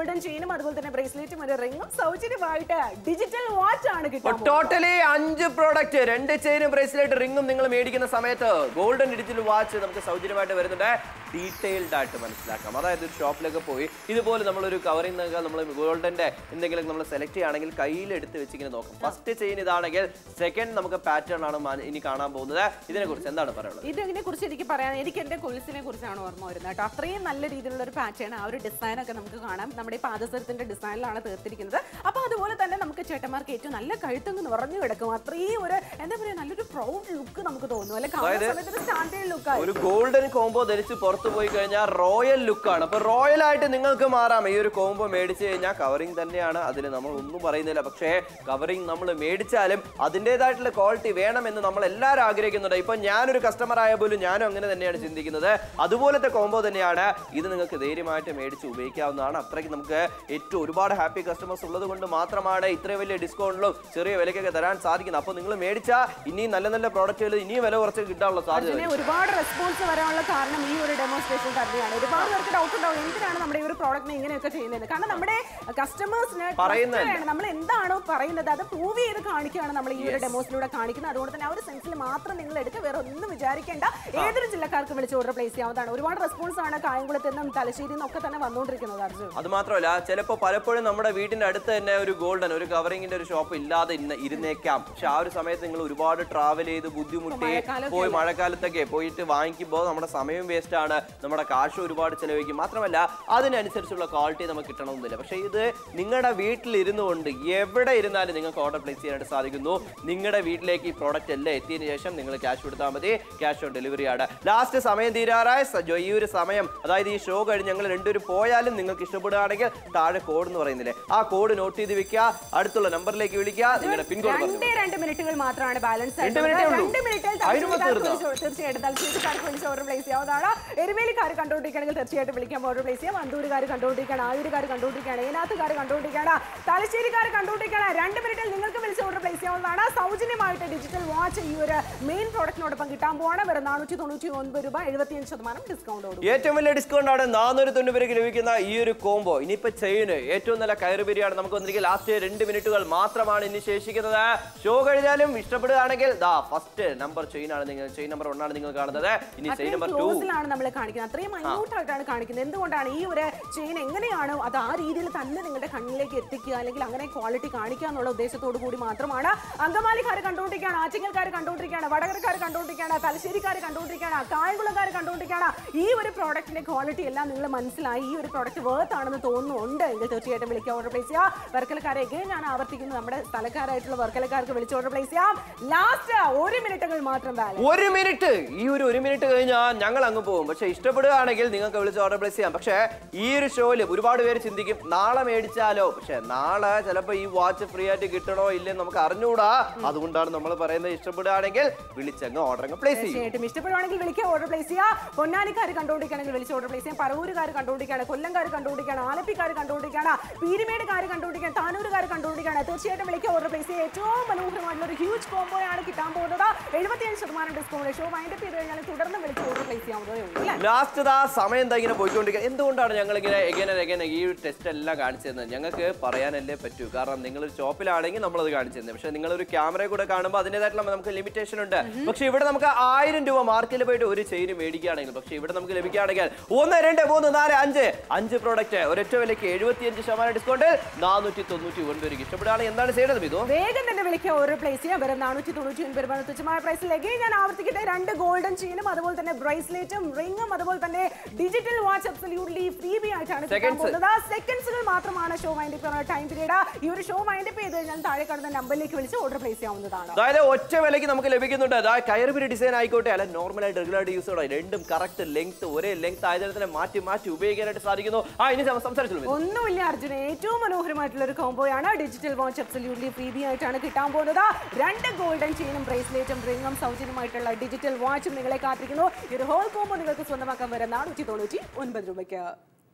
ചെയിനും അതുപോലെ തന്നെ ബ്രേസ്ലെറ്റും ഒരു റിംഗും സൗജന്യമായിട്ട് ഡിജിറ്റൽ വാച്ച് ആണ് കിട്ടുന്നത് ടോട്ടലി അഞ്ച് പ്രോഡക്റ്റ് രണ്ട് ചെയിനും ബ്രേസ്ലെറ്റ് റിംഗും നിങ്ങൾ മേടിക്കുന്ന സമയത്ത് ഗോൾഡൻ ഡിജിറ്റൽ വാച്ച് നമുക്ക് സൗജന്യമായിട്ട് വരുന്നുണ്ട് ഡീറ്റെയിൽഡ് ആയിട്ട് മനസ്സിലാക്കാം അതായത് ഒരു ഷോപ്പിലൊക്കെ പോയി ഇതുപോലെ നമ്മളൊരു കവറിംഗ് നമ്മൾ ഗോൾഡന്റെ എന്തെങ്കിലും നമ്മൾ സെലക്ട് ചെയ്യുകയാണെങ്കിൽ കയ്യിൽ എടുത്ത് വെച്ച് ഇങ്ങനെ നോക്കാം ഫസ്റ്റ് ചെയിൻ ഇതാണെങ്കിൽ സെക്കൻഡ് നമുക്ക് പാറ്റേൺ ആണ് മാ- ഇനി കാണാൻ പോകുന്നത് ഇതിനെ കുറിച്ച് എന്താണ് പറയാനുള്ളത് ഇതിനെ കുറിച്ച് എനിക്ക് പറയാൻ എനിക്ക് എന്റെ കൊലുസിനെ കുറിച്ചാണ് ഓർമ്മ വരുന്നത് കേട്ടോ അത്രയും നല്ല രീതിയിലുള്ള ഒരു പാറ്റേൺ ആ ഒരു ഡിസൈൻ ഒക്കെ നമുക്ക് കാണാം നമ്മുടെ ഈ പാദസരത്തിന്റെ ഡിസൈനിലാണ് തീർത്തിരിക്കുന്നത് അപ്പൊ അതുപോലെ തന്നെ നമുക്ക് ചേട്ടന്മാർക്ക് ഏറ്റവും നല്ല കഴുത്തങ്ങ് നിറഞ്ഞു കിടക്കും അത്രയും ഒരു എന്താ പറയാ നല്ലൊരു പ്രൗഡ് ലുക്ക് നമുക്ക് തോന്നും അല്ലെ കാണുന്ന സമയത്ത് ഒരു സ്റ്റാൻഡേർഡ് ലുക്ക് ഒരു ഗോൾഡൻ കോംബോ ധരിച്ച് പുറത്തു പോയി കഴിഞ്ഞാൽ റോയൽ ലുക്കാണ് അപ്പൊ റോയൽ ആയിട്ട് നിങ്ങൾക്ക് മാറാം ഈ ഒരു കോംബോ മേടിച്ചു കഴിഞ്ഞാൽ കവറിംഗ് തന്നെയാണ് അതിന് നമ്മൾ ഒന്നും പറയുന്നില്ല പക്ഷേ കവറിംഗ് നമ്മൾ മേടിച്ചാലും അതിൻ്റെതായിട്ടുള്ള ക്വാളിറ്റി വേണമെന്ന് നമ്മൾ എല്ലാവരും ആഗ്രഹിക്കുന്നുണ്ട് ഇപ്പൊ ഞാനൊരു കസ്റ്റമർ ആയ പോലും ഞാനും അങ്ങനെ തന്നെയാണ് ചിന്തിക്കുന്നത് അതുപോലത്തെ കോംബോ തന്നെയാണ് ഇത് നിങ്ങൾക്ക് ധൈര്യമായിട്ട് മേടിച്ച് ഉപയോഗിക്കാവുന്നതാണ് അത്രയ്ക്ക് നമുക്ക് ഏറ്റവും ഒരുപാട് ഹാപ്പി കസ്റ്റമേഴ്സ് ഉള്ളത് കൊണ്ട് മാത്രമാണ് ഇത്രയും വലിയ ഡിസ്കൗണ്ടിലും ചെറിയ വിലയ്ക്കൊക്കെ തരാൻ സാധിക്കുന്നത് അപ്പോൾ നിങ്ങൾ മേടിച്ചാൽ ഇനിയും നല്ല നല്ല പ്രോഡക്റ്റുകൾ ഇനിയും വില കുറച്ച് കിട്ടാനുള്ള സാധ്യത അതിന് ഒരുപാട് റെസ്പോൺസ് വരാനുള്ള കാരണം ഈ ഒരു ഡെമോൺസ്ട്രേഷൻ തന്നെയാണ് ഒരുപാട് പേർക്ക് ഡൗട്ട് ഉണ്ടാവും എന്തിനാണ് നമ്മുടെ ഈ ഒരു പ്രോഡക്റ്റിനെ ഇങ്ങനെയൊക്കെ ചെയ്യുന്നത് കാരണം നമ്മുടെ കസ്റ്റമേഴ്സിന് പറയുന്നതല്ല. നമ്മൾ എന്താണോ പറയുന്നത് അത് പ്രൂവ് ചെയ്ത് കാണിക്കുകയാണ് നമ്മൾ ഈ ഒരു ഡെമോസിലൂടെ കാണിക്കുന്നത് അതുകൊണ്ട് തന്നെ ആ ഒരു സെൻസിൽ മാത്രം നിങ്ങൾ എടുക്കുക വേറെ ഒന്നും വിചാരിക്കേണ്ട ഏതൊരു ജില്ലക്കാർക്ക് വിളിച്ച് ഓർഡർ പ്ലേസ് ചെയ്യാവുന്നതാണ് ഒരുപാട് റെസ്പോൺസ് ആണ് കായംകുളത്ത് നിന്നും തലശ്ശേരിയിൽ നിന്നും ഒക്കെ തന്നെ വന്നുകൊണ്ടിരിക്കുന്നത് അർജുൻ അത് മാത്രമല്ല ചിലപ്പോൾ പലപ്പോഴും നമ്മുടെ വീടിന്റെ അടുത്ത് തന്നെ ഒരു ഗോൾഡൻ ഒരു കവറിങ്ങിന്റെ ഒരു ഷോപ്പ് ഇല്ലാതെ ഇന്ന് ഇരുന്നേക്കാം പക്ഷെ ആ ഒരു സമയത്ത് നിങ്ങൾ ഒരുപാട് ട്രാവൽ ചെയ്ത് ബുദ്ധിമുട്ടി മഴക്കാലമൊക്കെ പോയി മഴക്കാലത്തൊക്കെ പോയിട്ട് വാങ്ങിക്കുമ്പോൾ നമ്മുടെ സമയം വേസ്റ്റ് ആണ് നമ്മുടെ കാശ് ഒരുപാട് ചെലവഴിക്കും മാത്രമല്ല അതിനനുസരിച്ചുള്ള ക്വാളിറ്റി നമുക്ക് കിട്ടണമെന്നില്ല പക്ഷേ ഇത് നിങ്ങളുടെ വീട്ടിൽ ഇരുന്നുകൊണ്ട് എവിടെ ഇരുന്നാലും നിങ്ങൾക്ക് ഓർഡർ പ്ലേസ് ചെയ്യാനായിട്ട് സാധിക്കുന്നു നിങ്ങളുടെ വീട്ടിലേക്ക് ഈ പ്രോഡക്റ്റ് എല്ലാം എത്തിയതിനു ശേഷം നിങ്ങൾ ക്യാഷ് കൊടുത്താൽ മതി ക്യാഷ് ഓൺ ഡെലിവറി ആണ് ലാസ്റ്റ് സമയം തീരാറായ സ- ജോ- ഈ ഒരു സമയം അതായത് ഈ ഷോ കഴിഞ്ഞ് ഞങ്ങൾ രണ്ടുപേരും പോയാലും നിങ്ങൾക്ക് ഇഷ്ടപ്പെടുകയാണെങ്കിൽ താഴെ കോഡ് എന്ന് പറയുന്നില്ലേ ആ കോഡ് നോട്ട് ചെയ്ത് വെക്കുക അടുത്തുള്ള നമ്പറിലേക്ക് വിളിക്കുക നിങ്ങളുടെ പിൻകോഡ് പറഞ്ഞു രണ്ടേ രണ്ട് മിനിറ്റുകൾ മാത്രമാണ് ബാലൻസ് രണ്ട് മിനിറ്റേ ഉള്ളൂ. രണ്ട് മിനിറ്റിൽ അതിന് മുമ്പ് തീർന്നോ? തീർച്ചയായിട്ടും തലശ്ശേരിക്കാർക്ക് വിളിച്ച് ഓർഡർ പ്ലേസ് ചെയ്യാവുന്നതാണ് എരുമേലിക്കാർ കണ്ടുകൊണ്ടിരിക്കുകയാണെങ്കിൽ തീർച്ചയായിട്ടും വിളിക്കാൻ ഓർഡർ പ്ലേസ് ചെയ്യാം വണ്ടൂരുകാർ കണ്ടുകൊണ്ടിരിക്കുകയാണ് ആയൂരുകാർ കണ്ടുകൊണ്ടിരിക്കുകയാണ് ഏനാത്തുകാർ കണ്ടുകൊണ്ടിരിക്കുകയാണ് തലശ്ശേരിക്കാർ കണ്ടുകൊണ്ടിരിക്കുകയാണ് രണ്ട് മിനിറ്റിൽ നിങ്ങൾക്ക് വിളിച്ച് ഓർഡർ പ്ലേസ് ചെയ്യാവുന്നതാണ് സൗജന്യമായിട്ട് ഡിജിറ്റൽ വാച്ച് ഈ ഒരു മെയിൻ പ്രോഡക്റ്റിനോടൊപ്പം കിട്ടാൻ പോവാണ് വെറും നാനൂറ്റി തൊണ്ണൂറ്റി ഒൻപത് രൂപ എഴുപത്തിയഞ്ച് ശതമാനം ഡിസ്കൗണ്ട് ഏറ്റവും വലിയ ഡിസ്കൗണ്ട് ആണ് നാനൂറ് തൊണ്ണൂറ് രൂപയ്ക്ക് ലഭിക്കുന്ന ഈ ഒരു കോംബോ ഇനിയിപ്പോ ചെയിന് ഏറ്റവും നല്ല കയറ് ബിരിയാണ് നമുക്ക് വന്നിരിക്കുക ലാസ്റ്റ് രണ്ട് മിനിറ്റുകൾ മാത്രമാണ് ഇനി ശേഷിക്കുന്നത് ഷോ കഴിഞ്ഞാലും ഇഷ്ടപ്പെടുകയാണെങ്കിൽ ദാ ഫസ്റ്റ് നമ്പർ ചെയിൻ ആണ് നിങ്ങൾ ചെയിൻ നമ്പർ ആണ് നിങ്ങൾ കാണുന്നത് ഇനി ചെയിൻ അത്രയും നമ്പർ ടു ക്ലോസിലാണ് നമ്മൾ കാണിക്കുന്നത് അത്രയും മൈന്യൂട്ട് ആയിട്ടാണ് കാണിക്കുന്നത് എന്തുകൊണ്ടാണ് ഈ ഒരു ചെയിൻ എങ്ങനെയാണ് അത് ആ രീതിയിൽ തന്നെ നിങ്ങളുടെ കണ്ണിലേക്ക് എത്തിക്കുക അല്ലെങ്കിൽ അങ്ങനെ ക്വാളിറ്റി കാണിക്കുക എന്നുള്ള ഉദ്ദേശത്തോടു കൂടി മാത്രമാണ് അങ്കമാലിക്കാർ കണ്ടുകൊണ്ടിരിക്കുകയാണ് ആറ്റിങ്ങൽക്കാർ കണ്ടുകൊണ്ടിരിക്കുകയാണ് വടകരക്കാർ കണ്ടുകൊണ്ടിരിക്കുകയാണ് തലശ്ശേരിക്കാർ കണ്ടുകൊണ്ടിരിക്കുകയാണ് കായംകുളക്കാർ കണ്ടുകൊണ്ടിരിക്കുകയാണ് ഈ ഒരു പ്രോഡക്റ്റിന്റെ ക്വാളിറ്റി എല്ലാം നിങ്ങൾ മനസ്സിലായി ഈ ഒരു പ്രോഡക്റ്റ് വേർത്ത് ആണെന്ന് തോന്നുന്നുണ്ട് എങ്കിൽ തീർച്ചയായിട്ടും വിളിക്കുക ഓർഡർ പ്ലേസ് ചെയ്യാം വർക്കലക്കാരെ again ഞാൻ ആവർത്തിക്കുന്നു നമ്മുടെ സ്ഥലക്കാരായിട്ടുള്ള വർക്കലക്കാർക്ക് വിളിച്ച് ഓർഡർ പ്ലേസ് ചെയ്യാം ലാസ്റ്റ് ഒരു മിനിറ്റുകൾ മാത്രം ബാലൻസ് ഒരു മിനിറ്റ് ഈ ഒരു ഒരു മിനിറ്റ് കഴിഞ്ഞാൽ ഞങ്ങൾ അങ്ങ് പോകും പക്ഷെ ഇഷ്ടപ്പെടുകയാണെങ്കിൽ നിങ്ങൾക്ക് വിളിച്ച് ഓർഡർ പ്ലേസ് ചെയ്യാം പക്ഷേ ഈ ഒരു ഷോയിൽ ഒരുപാട് പേര് ചിന്തിക്കും നാളെ മേടിച്ചാലോ പക്ഷെ നാളെ ചിലപ്പോൾ ഈ വാച്ച് ഫ്രീ ആയിട്ട് കിട്ടണോ ഇല്ലെന്ന് നമുക്ക് അറിഞ്ഞുകൂടാ അതുകൊണ്ടാണ് നമ്മൾ പറയുന്നത് ഇഷ്ടപ്പെടുകയാണെങ്കിൽ വിളിച്ചങ്ങ് ഓർഡർ അങ്ങ് പ്ലേസ് ചെയ്യും തീർച്ചയായിട്ടും ഇഷ്ടപ്പെടുവാണെങ്കിൽ വിളിക്കുക ഓർഡർ പ്ലേസ് ചെയ്യുക പൊന്നാനിക്കാർ കണ്ടുകൊണ്ടിരിക്കുകയാണെങ്കിൽ വിളിച്ച് ഓർഡർ പ്ലേസ് ചെയ്യാം പറവൂരുകാർ കണ്ടുകൊണ്ടിരിക്കുകയാണ് കൊല്ലംകാർ കണ്ടുകൊണ്ടിരിക്കുകയാണ് ആലപ്പിക്കാർ കണ്ടുകൊണ്ടിരിക്കുകയാണ് പീരുമേടുകാർ കണ്ടുകൊണ്ടിരിക്കുകയാണ് താനൂരുകാർ കണ്ടുകൊണ്ടിരിക്കുകയാണ് തീർച്ചയായിട്ടും വിളിക്കുക ഓർഡർ പ്ലേസ് ചെയ്യുക ഏറ്റവും മനോഹരമായിട്ടുള്ള ഒരു ഹ്യൂജ് കോംബോയാണ് കിട്ടാൻ പോകുന്നത് എഴുപത്തിയഞ്ച് ശതമാനം ഡിസ്കൗണ്ട് ഷോ വൈൻഡപ്പ് ചെയ്ത് കഴിഞ്ഞാൽ തുടർന്ന് വിളിച്ച് ഓർഡർ പ്ലേസ് ചെയ്യാവുന്നതേ ഉള്ളൂ അല്ലേ ലാസ്റ്റ് ആ സമയം എന്താ ഇങ്ങനെ പോയിക്കൊണ്ടിരിക്കുക എന്തുകൊണ്ടാണ് ഞങ്ങൾ ഇങ്ങനെ എങ്ങനെ എങ്ങനെ ഈ ടെസ്റ്റ് എല്ലാം കാണിച്ചു തന്നത് ഞങ്ങൾക്ക് പറയാനല്ലേ പറ്റൂ കാരണം നിങ്ങൾ ഒരു ഷോപ്പിലാണെങ്കിൽ നമ്മളത് കാണിച്ചു തന്നെ പക്ഷെ നിങ്ങൾ ഒരു ക്യാമറ കൂടെ കാണുമ്പോൾ അതിൻ്റെതായിട്ടുള്ള നമുക്ക് ലിമിറ്റേഷൻ ഉണ്ട് പക്ഷെ ഇവിടെ നമുക്ക് ആയിരം രൂപ മാർക്കറ്റിൽ പോയിട്ട് ഒരു ചെയിൻ മേടിക്കുകയാണെങ്കിൽ പക്ഷെ ഇവിടെ നമുക്ക് ലഭിക്കുകയാണെങ്കിൽ ഒന്ന് രണ്ട് മൂന്ന് നാല് അഞ്ച് അഞ്ച് പ്രോഡക്റ്റ് ഒരൊറ്റ വിലയ്ക്ക് എഴുപത്തിയഞ്ച് ശതമാനം ഡിസ്കൗണ്ട് നാനൂറ്റി തൊണ്ണൂറ്റി ഒൻപത് രൂപ ഇഷ്ടപ്പെടുകയാണെങ്കിൽ എന്താണ് ചെയ്യേണ്ടത് ബിദു വേഗം തന്നെ വിളിക്കുക ഓർഡർ പ്ലേസ് ചെയ്യാം വെറും നാനൂറ്റി തൊണ്ണൂറ്റി ഒൻപത് രൂപ തുച്ഛമായ പ്രൈസിലേക്ക് ഞാൻ ആവർത്തിക്കട്ടെ രണ്ട് ഗോൾഡൻ ചെയിനും അതുപോലെ തന്നെ ബ്രേസ്ലെറ്റും റിംഗും അതുപോലെ തന്നെ digital watch absolutely free B ആയിട്ടാണ് കിട്ടാൻ Seconds. പോകുന്നത് സെക്കൻഡ്സുകൾ മാത്രമാണ് ഷോ വൈൻഡ് ടൈം പീരീഡ് ഈ ഒരു ഷോ വൈൻഡ് ചെയ്ത് കഴിഞ്ഞാൽ താഴെ കാണുന്ന നമ്പറിലേക്ക് വിളിച്ച് ഓർഡർ പ്ലേസ് ചെയ്യാവുന്നതാണ് അതായത് ഒറ്റ വിലയ്ക്ക് നമുക്ക് ലഭിക്കുന്നുണ്ട് അതായത് കയറുപിരി ഡിസൈൻ ആയിക്കോട്ടെ അല്ല നോർമൽ ആയിട്ട് റെഗുലർ ആയിട്ട് യൂസ് ചെയ്യണം രണ്ടും കറക്റ്റ് ലെങ്ത് ഒരേ ലെങ്ത് ആയതിനെ തന്നെ മാറ്റി മാറ്റി ഉപയോഗിക്കാനായിട്ട് സാധിക്കുന്നു ആ ഇനി സം- സംസാരിച്ചോളൂ ബിദു. ഒന്നുമില്ല അർജുന ഏറ്റവും മനോഹരമായിട്ടുള്ള ഒരു കോംബോയാണ് digital watch absolutely free B ആയിട്ടാണ് കിട്ടാൻ പോകുന്നത് രണ്ട് ഗോൾഡൻ ചെയിനും ബ്രേസ്ലെറ്റും റിംഗും സൗജന്യമായിട്ടുള്ള ഡിജിറ്റൽ വാച്ചും നിങ്ങളെ കാത്തിരിക്കുന്നു ഈ ഒരു ഹോൾ കോംബോ നിങ്ങൾക്ക് സ്വന്തമാക്കാൻ വരെ നാനൂറ്റി തൊണ്ണൂറ്റി ഒൻപത് രൂപയ്ക്ക്